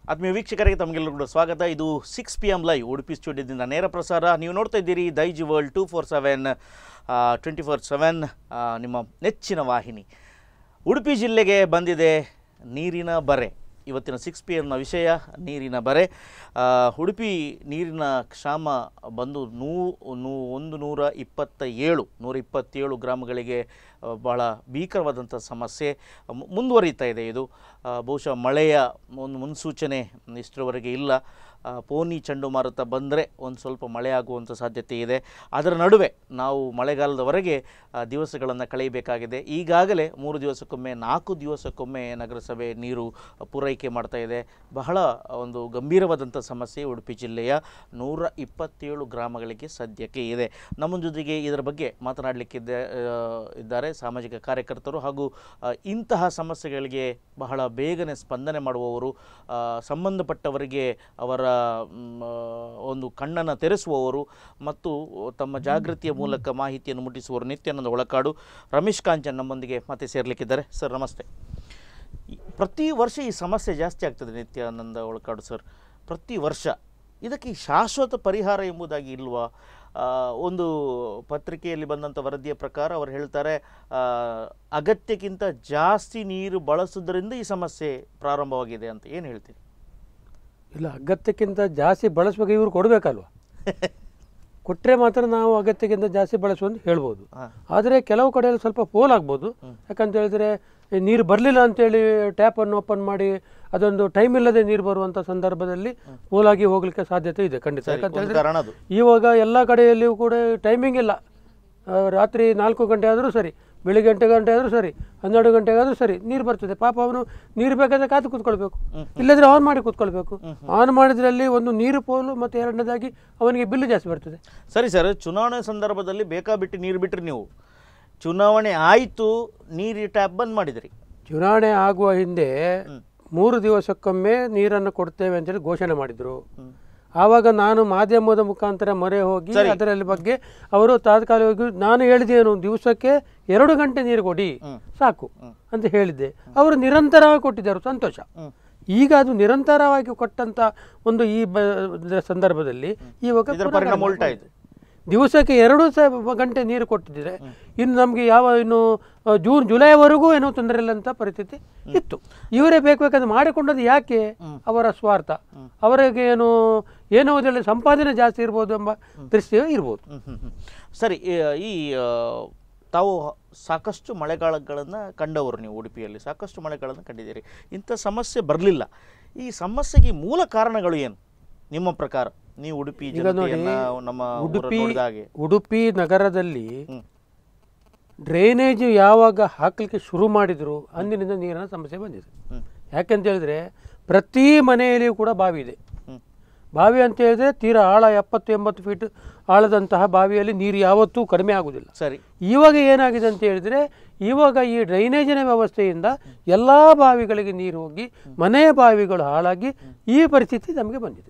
ಆತ್ಮೀಯ ವೀಕ್ಷಕರಿಗೆ ತಮಗೆಲ್ಲರೂ ಕೂಡ ಸ್ವಾಗತ ಇದು six P M live Udupi ಸ್ಟುಡಿಯೋದಿಂದ ನೇರ ಪ್ರಸಾರ ನೀವು ನೋಡ್ತಾ ಇದ್ದೀರಿ Daijiworld two four seven twenty four seven ನಿಮ್ಮ ನೆಚ್ಚಿನ ವಾಹಿನಿ ಉಡುಪಿ ಜಿಲ್ಲೆಗೆ ಬಂದಿದೆ ನೀರಿನ ಬರೆ ಇವತ್ತಿನ ಸಿಕ್ಸ್ ಪಿ ಎಮ್ನ ವಿಷಯ ನೀರಿನ ಬರೆ ಆ, ಉಡುಪಿ ನೀರಿನ ಕ್ಷಾಮ ಬಂದು ನೂ ನೂ ಒಂದು ನೂರ ಇಪ್ಪತ್ತ ಏಳು ನೂರ ಇಪ್ಪತ್ತೇಳು ಗ್ರಾಮಗಳಿಗೆ ಆ, ಬಹಳ ಭೀಕರವಾದಂಥ ಸಮಸ್ಯೆ ಮು- ಮುಂದುವರಿತಾ ಇದೆ ಇದು ಆ, ಬಹುಶಃ ಮಳೆಯ ಒಂದು ಮುನ್ಸೂಚನೆ ಇಷ್ಟರವರೆಗೆ ಇಲ್ಲ ಆ, ಫೋನಿ ಚಂಡಮಾರುತ ಬಂದರೆ ಒಂದು ಸ್ವಲ್ಪ ಮಳೆ ಆಗುವಂಥ ಸಾಧ್ಯತೆ ಇದೆ ಅದರ ನಡುವೆ ನಾವು ಮಳೆಗಾಲದವರೆಗೆ ದಿವಸಗಳನ್ನು ಕಳೆಯಬೇಕಾಗಿದೆ ಈಗಾಗಲೇ ಮೂರು ದಿವಸಕ್ಕೊಮ್ಮೆ ನಾಲ್ಕು ದಿವಸಕ್ಕೊಮ್ಮೆ ನಗರಸಭೆ ನೀರು ಪೂರೈಕೆ ಮಾಡ್ತಾ ಇದೆ ಬಹಳ ಒಂದು ಗಂಭೀರವಾದಂಥ ಸಮಸ್ಯೆ ಉಡುಪಿ ಜಿಲ್ಲೆಯ ನೂರ ಇಪ್ಪತ್ತೇಳು ಗ್ರಾಮಗಳಿಗೆ ಸದ್ಯಕ್ಕೆ ಇದೆ ನಮ್ಮ ಜೊತೆಗೆ ಇದರ ಬಗ್ಗೆ ಮಾತನಾಡಲಿಕ್ಕಿದ್ದ ಆ, ಇದ್ದಾರೆ ಸಾಮಾಜಿಕ ಕಾರ್ಯಕರ್ತರು ಹಾಗೂ ಆ, ಇಂತಹ ಸಮಸ್ಯೆಗಳಿಗೆ ಬಹಳ ಬೇಗನೆ ಸ್ಪಂದನೆ ಮಾಡುವವರು ಆ, ಸಂಬಂಧಪಟ್ಟವರಿಗೆ ಅವರ ಮ್, ಆ, ಒಂದು ಕಣ್ಣನ್ನು ತೆರೆಸುವವರು ಮತ್ತು ತಮ್ಮ ಜಾಗೃತಿಯ ಮೂಲಕ ಮಾಹಿತಿಯನ್ನು ಮುಟ್ಟಿಸುವವರು ನಿತ್ಯಾನಂದ ಒಳಕಾಡು ರಮೇಶ್ ಕಾಂಚನ್ ನಮ್ಮೊಂದಿಗೆ ಮತ್ತೆ ಸೇರ್ಲಿಕ್ಕಿದ್ದಾರೆ ಸರ್ ನಮಸ್ತೆ ಈ- ಪ್ರತಿ ವರ್ಷ ಈ ಸಮಸ್ಯೆ ಜಾಸ್ತಿ ಆಗ್ತದೆ ನಿತ್ಯಾನಂದ ಒಳಕಾಡು ಸರ್ ಪ್ರತಿ ವರ್ಷ ಇದಕ್ಕೆ ಈ ಶಾಶ್ವತ ಪರಿಹಾರ ಎಂಬುದಾಗಿ ಇಲ್ವಾ ಆ, ಒಂದು ಪತ್ರಿಕೆಯಲ್ಲಿ ಬಂದಂಥ ವರದಿಯ ಪ್ರಕಾರ ಅವರು ಹೇಳ್ತಾರೆ ಆ, ಅಗತ್ಯಕ್ಕಿಂತ ಜಾಸ್ತಿ ನೀರು ಬಳಸೋದ್ರಿಂದ ಈ ಸಮಸ್ಯೆ ಪ್ರಾರಂಭವಾಗಿದೆ ಅಂತ ಏನು ಹೇಳ್ತೀರಿ ಇಲ್ಲ ಅಗತ್ಯಕ್ಕಿಂತ ಜಾಸ್ತಿ ಬಳಸುವಾಗ ಇವರು ಕೊಡಬೇಕಲ್ವ ಕೊಟ್ಟರೆ ಮಾತ್ರ ನಾವು ಅಗತ್ಯಕ್ಕಿಂತ ಜಾಸ್ತಿ ಬಳಸುವಂತ ಹೇಳ್ಬೋದು ಹಾಂ ಆದರೆ ಕೆಲವು ಕಡೆಯಲ್ಲಿ ಸ್ವಲ್ಪ ಪೋಲ್ ಆಗ್ಬೋದು ಯಾಕಂತ ಹೇಳಿದ್ರೆ ಈ ನೀರು ಬರಲಿಲ್ಲ ಅಂತೇಳಿ ಟ್ಯಾಪನ್ನು ಓಪನ್ ಮಾಡಿ ಅದೊಂದು ಟೈಮ್ ಇಲ್ಲದೆ ನೀರು ಬರುವಂಥ ಸಂದರ್ಭದಲ್ಲಿ ಪೋಲಾಗಿ ಹೋಗ್ಲಿಕ್ಕೆ ಸಾಧ್ಯತೆ ಇದೆ ಖಂಡಿತ ಯಾಕಂತ ಒಂದು ಹೇಳಿದ್ರೆ ಕಾರಣ ಅದು ಇವಾಗ ಎಲ್ಲ ಕಡೆಯಲ್ಲಿಯೂ ಕೂಡ ಟೈಮಿಂಗ್ ಇಲ್ಲ ಆ, ರಾತ್ರಿ ನಾಲ್ಕು ಗಂಟೆ ಆದರೂ ಸರಿ ಬೆಳಿಗ್ಗೆ ಎಂಟು ಗಂಟೆ ಆದರೂ ಸರಿ ಹನ್ನೆರಡು ಗಂಟೆಗಾದರೂ ಸರಿ ನೀರು ಬರ್ತದೆ ಪಾಪ ಅವನು ನೀರು ಬೇಕಾದ್ರೆ ಕಾದು ಕೂತ್ಕೊಳ್ಬೇಕು ಇಲ್ಲದ್ರೆ ಆನ್ ಮಾಡಿ ಕೂತ್ಕೊಳ್ಬೇಕು ಆನ್ ಮಾಡಿದ್ರಲ್ಲಿ ಒಂದು ನೀರು ಪೋಲು ಮತ್ತು ಎರಡನೇದಾಗಿ ಅವನಿಗೆ ಬಿಲ್ಲು ಜಾಸ್ತಿ ಬರ್ತದೆ ಸರಿ ಸರ್ ಚುನಾವಣೆ ಸಂದರ್ಭದಲ್ಲಿ ಬೇಕಾಬಿಟ್ಟು ನೀರು ಬಿಟ್ರಿ ನೀವು ಚುನಾವಣೆ ಆಯಿತು ನೀರು ಟ್ಯಾಪ್ ಬಂದ್ ಮಾಡಿದ್ರಿ ಚುನಾವಣೆ ಆಗುವ ಹಿಂದೆ ಮೂರು ದಿವಸಕ್ಕೊಮ್ಮೆ ನೀರನ್ನು ಕೊಡ್ತೇವೆ ಅಂತೇಳಿ ಘೋಷಣೆ ಮಾಡಿದರು ಆವಾಗ ನಾನು ಮಾಧ್ಯಮದ ಮುಖಾಂತರ ಮೊರೆ ಹೋಗಿ ಅದರಲ್ಲಿ ಬಗ್ಗೆ ಅವರು ತಾತ್ಕಾಲಿಕವಾಗಿ ನಾನು ಹೇಳಿದ್ದೇನು ದಿವಸಕ್ಕೆ ಎರಡು ಗಂಟೆ ನೀರು ಕೊಡಿ ಸಾಕು ಅಂತ ಹೇಳಿದ್ದೆ ಅವರು ನಿರಂತರವಾಗಿ ಕೊಟ್ಟಿದ್ದರು ಸಂತೋಷ ಈಗ ಅದು ನಿರಂತರವಾಗಿ ಕೊಟ್ಟಂತ ಒಂದು ಈ ಬ ಸಂದರ್ಭದಲ್ಲಿ ಇವಾಗ ಇದರ ಪುನಃ ಪರಿಣಾಮ ಕಡಿಮೆ ಉಲ್ಟಾಯಿತು ದಿವಸಕ್ಕೆ ಎರಡು ಸ ಗಂಟೆ ನೀರು ಕೊಟ್ಟಿದ್ದರೆ ಇನ್ನು ನಮಗೆ ಯಾವ ಇನ್ನು ಆ, ಜೂನ್ ಜುಲೈವರೆಗೂ ಏನೋ ತೊಂದರೆ ಇಲ್ಲ ಅಂತ ಪರಿಸ್ಥಿತಿ ಇತ್ತು ಇವರೇ ಬೇಕು ಬೇಕಂದ್ರೆ ಮಾಡಿಕೊಂಡದ್ದು ಯಾಕೆ ಅವರ ಸ್ವಾರ್ಥ ಅವರಿಗೆ ಏನು ಏನೋ ಇದರಲ್ಲಿ ಸಂಪಾದನೆ ಜಾಸ್ತಿ ಇರ್ಬೋದು ಎಂಬ ದೃಷ್ಟಿ ಇರ್ಬೋದು ಹ್ಮ್, ಹ್ಮ್, ಹ್ಮ್. ಸರಿ ಈ ಈ, ಆ, ತಾವು ಸಾಕಷ್ಟು ಮಳೆಗಾಲಗಳನ್ನು ಕಂಡವರು ನೀವು ಉಡುಪಿಯಲ್ಲಿ ಸಾಕಷ್ಟು ಮಳೆಗಳನ್ನು ಕಂಡಿದ್ದೀರಿ ಇಂಥ ಸಮಸ್ಯೆ ಬರಲಿಲ್ಲ ಈ ಸಮಸ್ಯೆಗೆ ಮೂಲ ಕಾರಣಗಳು ಏನು ನಿಮ್ಮ ಪ್ರಕಾರ ನೀವು ಉಡುಪಿ ಜನತೆಯನ್ನ ನಮ್ಮ ಊರನ್ನ ಉಡುಪಿ ನೋಡಿದ ಹಾಗೆ ಉಡುಪಿ ನಗರದಲ್ಲಿ ಹ್ಮ್. ಡ್ರೈನೇಜ್ ಯಾವಾಗ ಹಾಕಲಿಕ್ಕೆ ಶುರು ಮಾಡಿದ್ರು ಅಂದಿನಿಂದ ನೀರಿನ ಸಮಸ್ಯೆ ಬಂದಿದೆ ಹ್ಮ್. ಯಾಕೆಂತ ಹೇಳಿದ್ರೆ ಪ್ರತಿ ಮನೆಯಲ್ಲಿಯೂ ಕೂಡ ಬಾವಿ ಇದೆ ಹ್ಮ್. ಬಾವಿ ಅಂತ ಹೇಳಿದ್ರೆ ತೀರಾ ಆಳ ಎಪ್ಪತ್ತು ಎಂಬತ್ತು ಫೀಟ್ ಆಳದಂತಹ ಬಾವಿಯಲ್ಲಿ ನೀರು ಯಾವತ್ತೂ ಕಡಿಮೆ ಆಗುವುದಿಲ್ಲ ಸರಿ ಇವಾಗ ಏನಾಗಿದೆ ಅಂತ ಹೇಳಿದ್ರೆ ಇವಾಗ ಈ ಡ್ರೈನೇಜಿನ ವ್ಯವಸ್ಥೆಯಿಂದ ಎಲ್ಲ ಬಾವಿಗಳಿಗೆ ನೀರು ಹೋಗಿ ಮನೆಯ ಬಾವಿಗಳು ಹಾಳಾಗಿ ಈ ಪರಿಸ್ಥಿತಿ ನಮಗೆ ಬಂದಿದೆ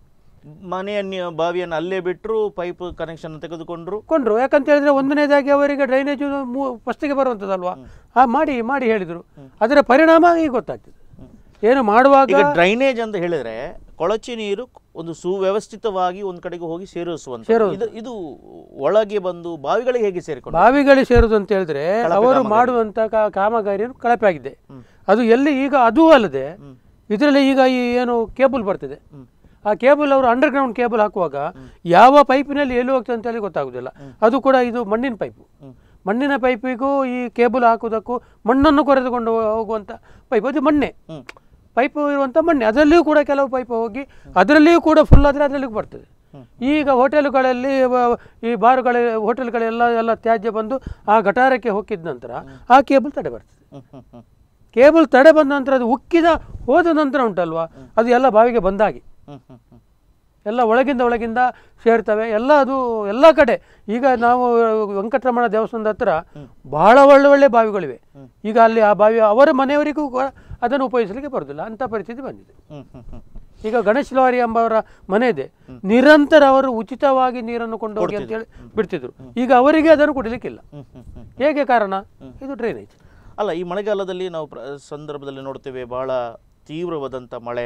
ಮನೆಯ ನಿ- ಬಾವಿಯನ್ನು ಅಲ್ಲೇ ಬಿಟ್ಟರು ಪೈಪ್ ಕನೆಕ್ಷನ್ ತೆಗೆದುಕೊಂಡ್ರು ಕೊಂಡ್ರು ಯಾಕಂತ ಹೇಳಿದ್ರೆ ಒಂದನೇದಾಗಿ ಅವರಿಗೆ ಡ್ರೈನೇಜ್ ಫಸ್ಟಿಗೆ ಬರುವಂಥದ್ದಲ್ವಾ ಆ ಮಾಡಿ ಮಾಡಿ ಹೇಳಿದರು ಅದರ ಪರಿಣಾಮ ಈಗ ಗೊತ್ತಾಗ್ತದೆ ಏನು ಮಾಡುವಾಗ ಈಗ ಡ್ರೈನೇಜ್ ಅಂತ ಹೇಳಿದ್ರೆ ಕೊಳಚೆ ನೀರು ಒಂದು ಸುವ್ಯವಸ್ಥಿತವಾಗಿ ಒಂದ್ ಕಡೆಗೆ ಹೋಗಿ ಸೇರಿಸುವಂತ ಇದು ಇದು ಒಳಗೆ ಬಂದು ಬಾವಿಗಳಿಗೆ ಹೇಗೆ ಸೇರಿಕೊಂಡು ಬಾವಿಗಳಿಗೆ ಸೇರುದು ಅಂತ ಹೇಳಿದ್ರೆ ಅವರು ಮಾಡುವಂತ ಕಾ- ಕಾಮಗಾರಿಯನ್ನು ಕಳಪೆ ಆಗಿದೆ ಅದು ಎಲ್ಲಿ ಈಗ ಅದೂ ಅಲ್ಲದೆ ಇದರಲ್ಲಿ ಈಗ ಈ ಏನು ಕೇಬಲ್ ಬರ್ತದೆ ಆ ಕೇಬಲ್ ಅವರು ಅಂಡರ್ಗ್ರೌಂಡ್ ಕೇಬಲ್ ಹಾಕುವಾಗ ಯಾವ ಪೈಪಿನಲ್ಲಿ ಎಲ್ಲಿ ಹೋಗ್ತದೆ ಅಂತ ಹೇಳಿ ಗೊತ್ತಾಗುದಿಲ್ಲ ಅದು ಕೂಡ ಇದು ಮಣ್ಣಿನ ಪೈಪು ಮಣ್ಣಿನ ಪೈಪಿಗೂ ಈ ಕೇಬಲ್ ಹಾಕುವುದಕ್ಕೂ ಮಣ್ಣನ್ನು ಕೊರೆದುಕೊಂಡು ಹೋಗುವಂತ ಪೈಪ್ ಅದು ಮಣ್ಣೆ ಹ್ಮ್. ಪೈಪ್ ಇರುವಂಥ ಮಣ್ಣೆ ಅದರಲ್ಲಿಯೂ ಕೂಡ ಕೆಲವು ಪೈಪ್ ಹೋಗಿ ಅದರಲ್ಲಿಯೂ ಕೂಡ ಫುಲ್ ಆದರೆ ಅದರಲ್ಲಿ ಬರ್ತದೆ ಈಗ ಹೋಟೆಲ್ಗಳಲ್ಲಿ ವ- ಈ ಬಾರುಗಳ ಹೋಟೆಲ್ಗಳೆಲ್ಲ ಎಲ್ಲ ತ್ಯಾಜ್ಯ ಬಂದು ಆ ಗಟಾರಕ್ಕೆ ಹೋಗಿದ ನಂತರ ಆ ಕೇಬಲ್ ತಡೆ ಬರ್ತದೆ ಹ್ಮ್, ಹ್ಮ್, ಹ್ಮ್. ಕೇಬಲ್ ತಡೆ ಬಂದ ನಂತರ ಅದು ಉಕ್ಕಿದ ಹೋದ ನಂತರ ಉಂಟಲ್ವಾ ಅದು ಎಲ್ಲ ಬಾವಿಗೆ ಬಂದಾಗಿ ಹ್ಮ್, ಹ್ಮ್, ಹ್ಮ್. ಎಲ್ಲ ಒಳಗಿಂದ ಒಳಗಿಂದ ಸೇರ್ತವೆ ಎಲ್ಲ ಅದು ಎಲ್ಲ ಕಡೆ ಈಗ ನಾವು ವೆಂಕಟರಮಣ ದೇವಸ್ಥಾನದ ಹತ್ರ ಬಹಳ ಒಳ್ಳೆ ಒಳ್ಳೆ ಬಾವಿಗಳಿವೆ ಈಗ ಅಲ್ಲಿ ಆ ಬಾವಿ ಅವರ ಮನೆಯವರಿಗೂ ಕೂಡ ಅದನ್ನು ಉಪಯೋಗಿಸಲಿಕ್ಕೆ ಬರುವುದಿಲ್ಲ ಅಂಥ ಪರಿಸ್ಥಿತಿ ಬಂದಿದೆ ಹ್ಮ್, ಹ್ಮ್, ಹ್ಮ್. ಈಗ ಗಣೇಶ್ ಲವಾರಿ ಎಂಬವರ ಮನೆ ಇದೆ ನಿರಂತರ ಅವರು ಉಚಿತವಾಗಿ ನೀರನ್ನು ಕೊಂಡು ಹೋಗಿ ಅಂತೇಳಿ ಬಿಡ್ತಿದ್ರು ಈಗ ಅವರಿಗೆ ಅದನ್ನು ಕೊಡಲಿಕ್ಕಿಲ್ಲ ಹ್ಮ್, ಹ್ಮ್, ಹ್ಮ್. ಹೇಗೆ ಕಾರಣ ಇದು ಡ್ರೈನೇಜ್ ಅಲ್ಲ ಈ ಮಳೆಗಾಲದಲ್ಲಿ ನಾವು ಪ್ರ ಸಂದರ್ಭದಲ್ಲಿ ನೋಡ್ತೇವೆ ಬಹಳ ತೀವ್ರವಾದಂಥ ಮಳೆ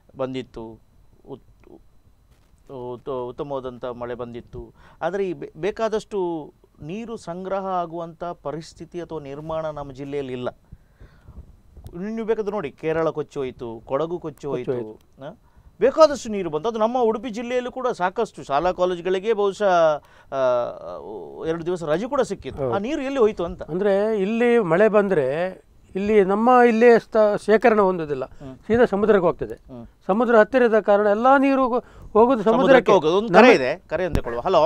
ಬಂದಿತ್ತು ಉತ್- ಉತ್ತ- ಉತ್ತಮವಾದಂಥ ಮಳೆ ಬಂದಿತ್ತು ಆದರೆ ಈ ಬೆ- ಬೇಕಾದಷ್ಟು ನೀರು ಸಂಗ್ರಹ ಆಗುವಂಥ ಪರಿಸ್ಥಿತಿ ಅಥವಾ ನಿರ್ಮಾಣ ನಮ್ಮ ಜಿಲ್ಲೆಯಲ್ಲಿ ಇಲ್ಲ ನೀವು ಬೇಕಾದ್ರೆ ನೋಡಿ ಕೇರಳ ಕೊಚ್ಚಿ ಹೋಯಿತು ಕೊಡಗು ಕೊಚ್ಚಿ ಹೋಯಿತು ಆ? ಬೇಕಾದಷ್ಟು ನೀರು ಬಂತು ಅದು ನಮ್ಮ ಉಡುಪಿ ಜಿಲ್ಲೆಯಲ್ಲೂ ಕೂಡ ಸಾಕಷ್ಟು ಶಾಲಾ ಕಾಲೇಜುಗಳಿಗೆ ಬಹುಶಃ ಆ, ಎರಡು ದಿವಸ ರಜೆ ಕೂಡ ಸಿಕ್ಕಿತ್ತು ಆ ನೀರು ಎಲ್ಲಿ ಹೋಯಿತು ಅಂತ ಅಂದರೆ ಇಲ್ಲಿ ಮಳೆ ಬಂದರೆ ಇಲ್ಲಿ ನಮ್ಮ ಇಲ್ಲೇ ಸ್ಥ ಶೇಖರಣೆ ಹೊಂದೋದಿಲ್ಲ ಸೀದಾ ಸಮುದ್ರಕ್ಕೆ ಹೋಗ್ತದೆ ಹ್ಮ್. ಸಮುದ್ರ ಹತ್ತಿರದ ಕಾರಣ ಎಲ್ಲ ನೀರು ಹೋ- ಹೋಗೋದು ಸಮುದ್ರಕ್ಕೆ ಸಮುದ್ರಕ್ಕೆ ಹೋಗೋದು ಒಂದು ಕರೆ ಇದೆ ಕರೆ ಅಂತ ಕೊಡುವ ಹಲೋ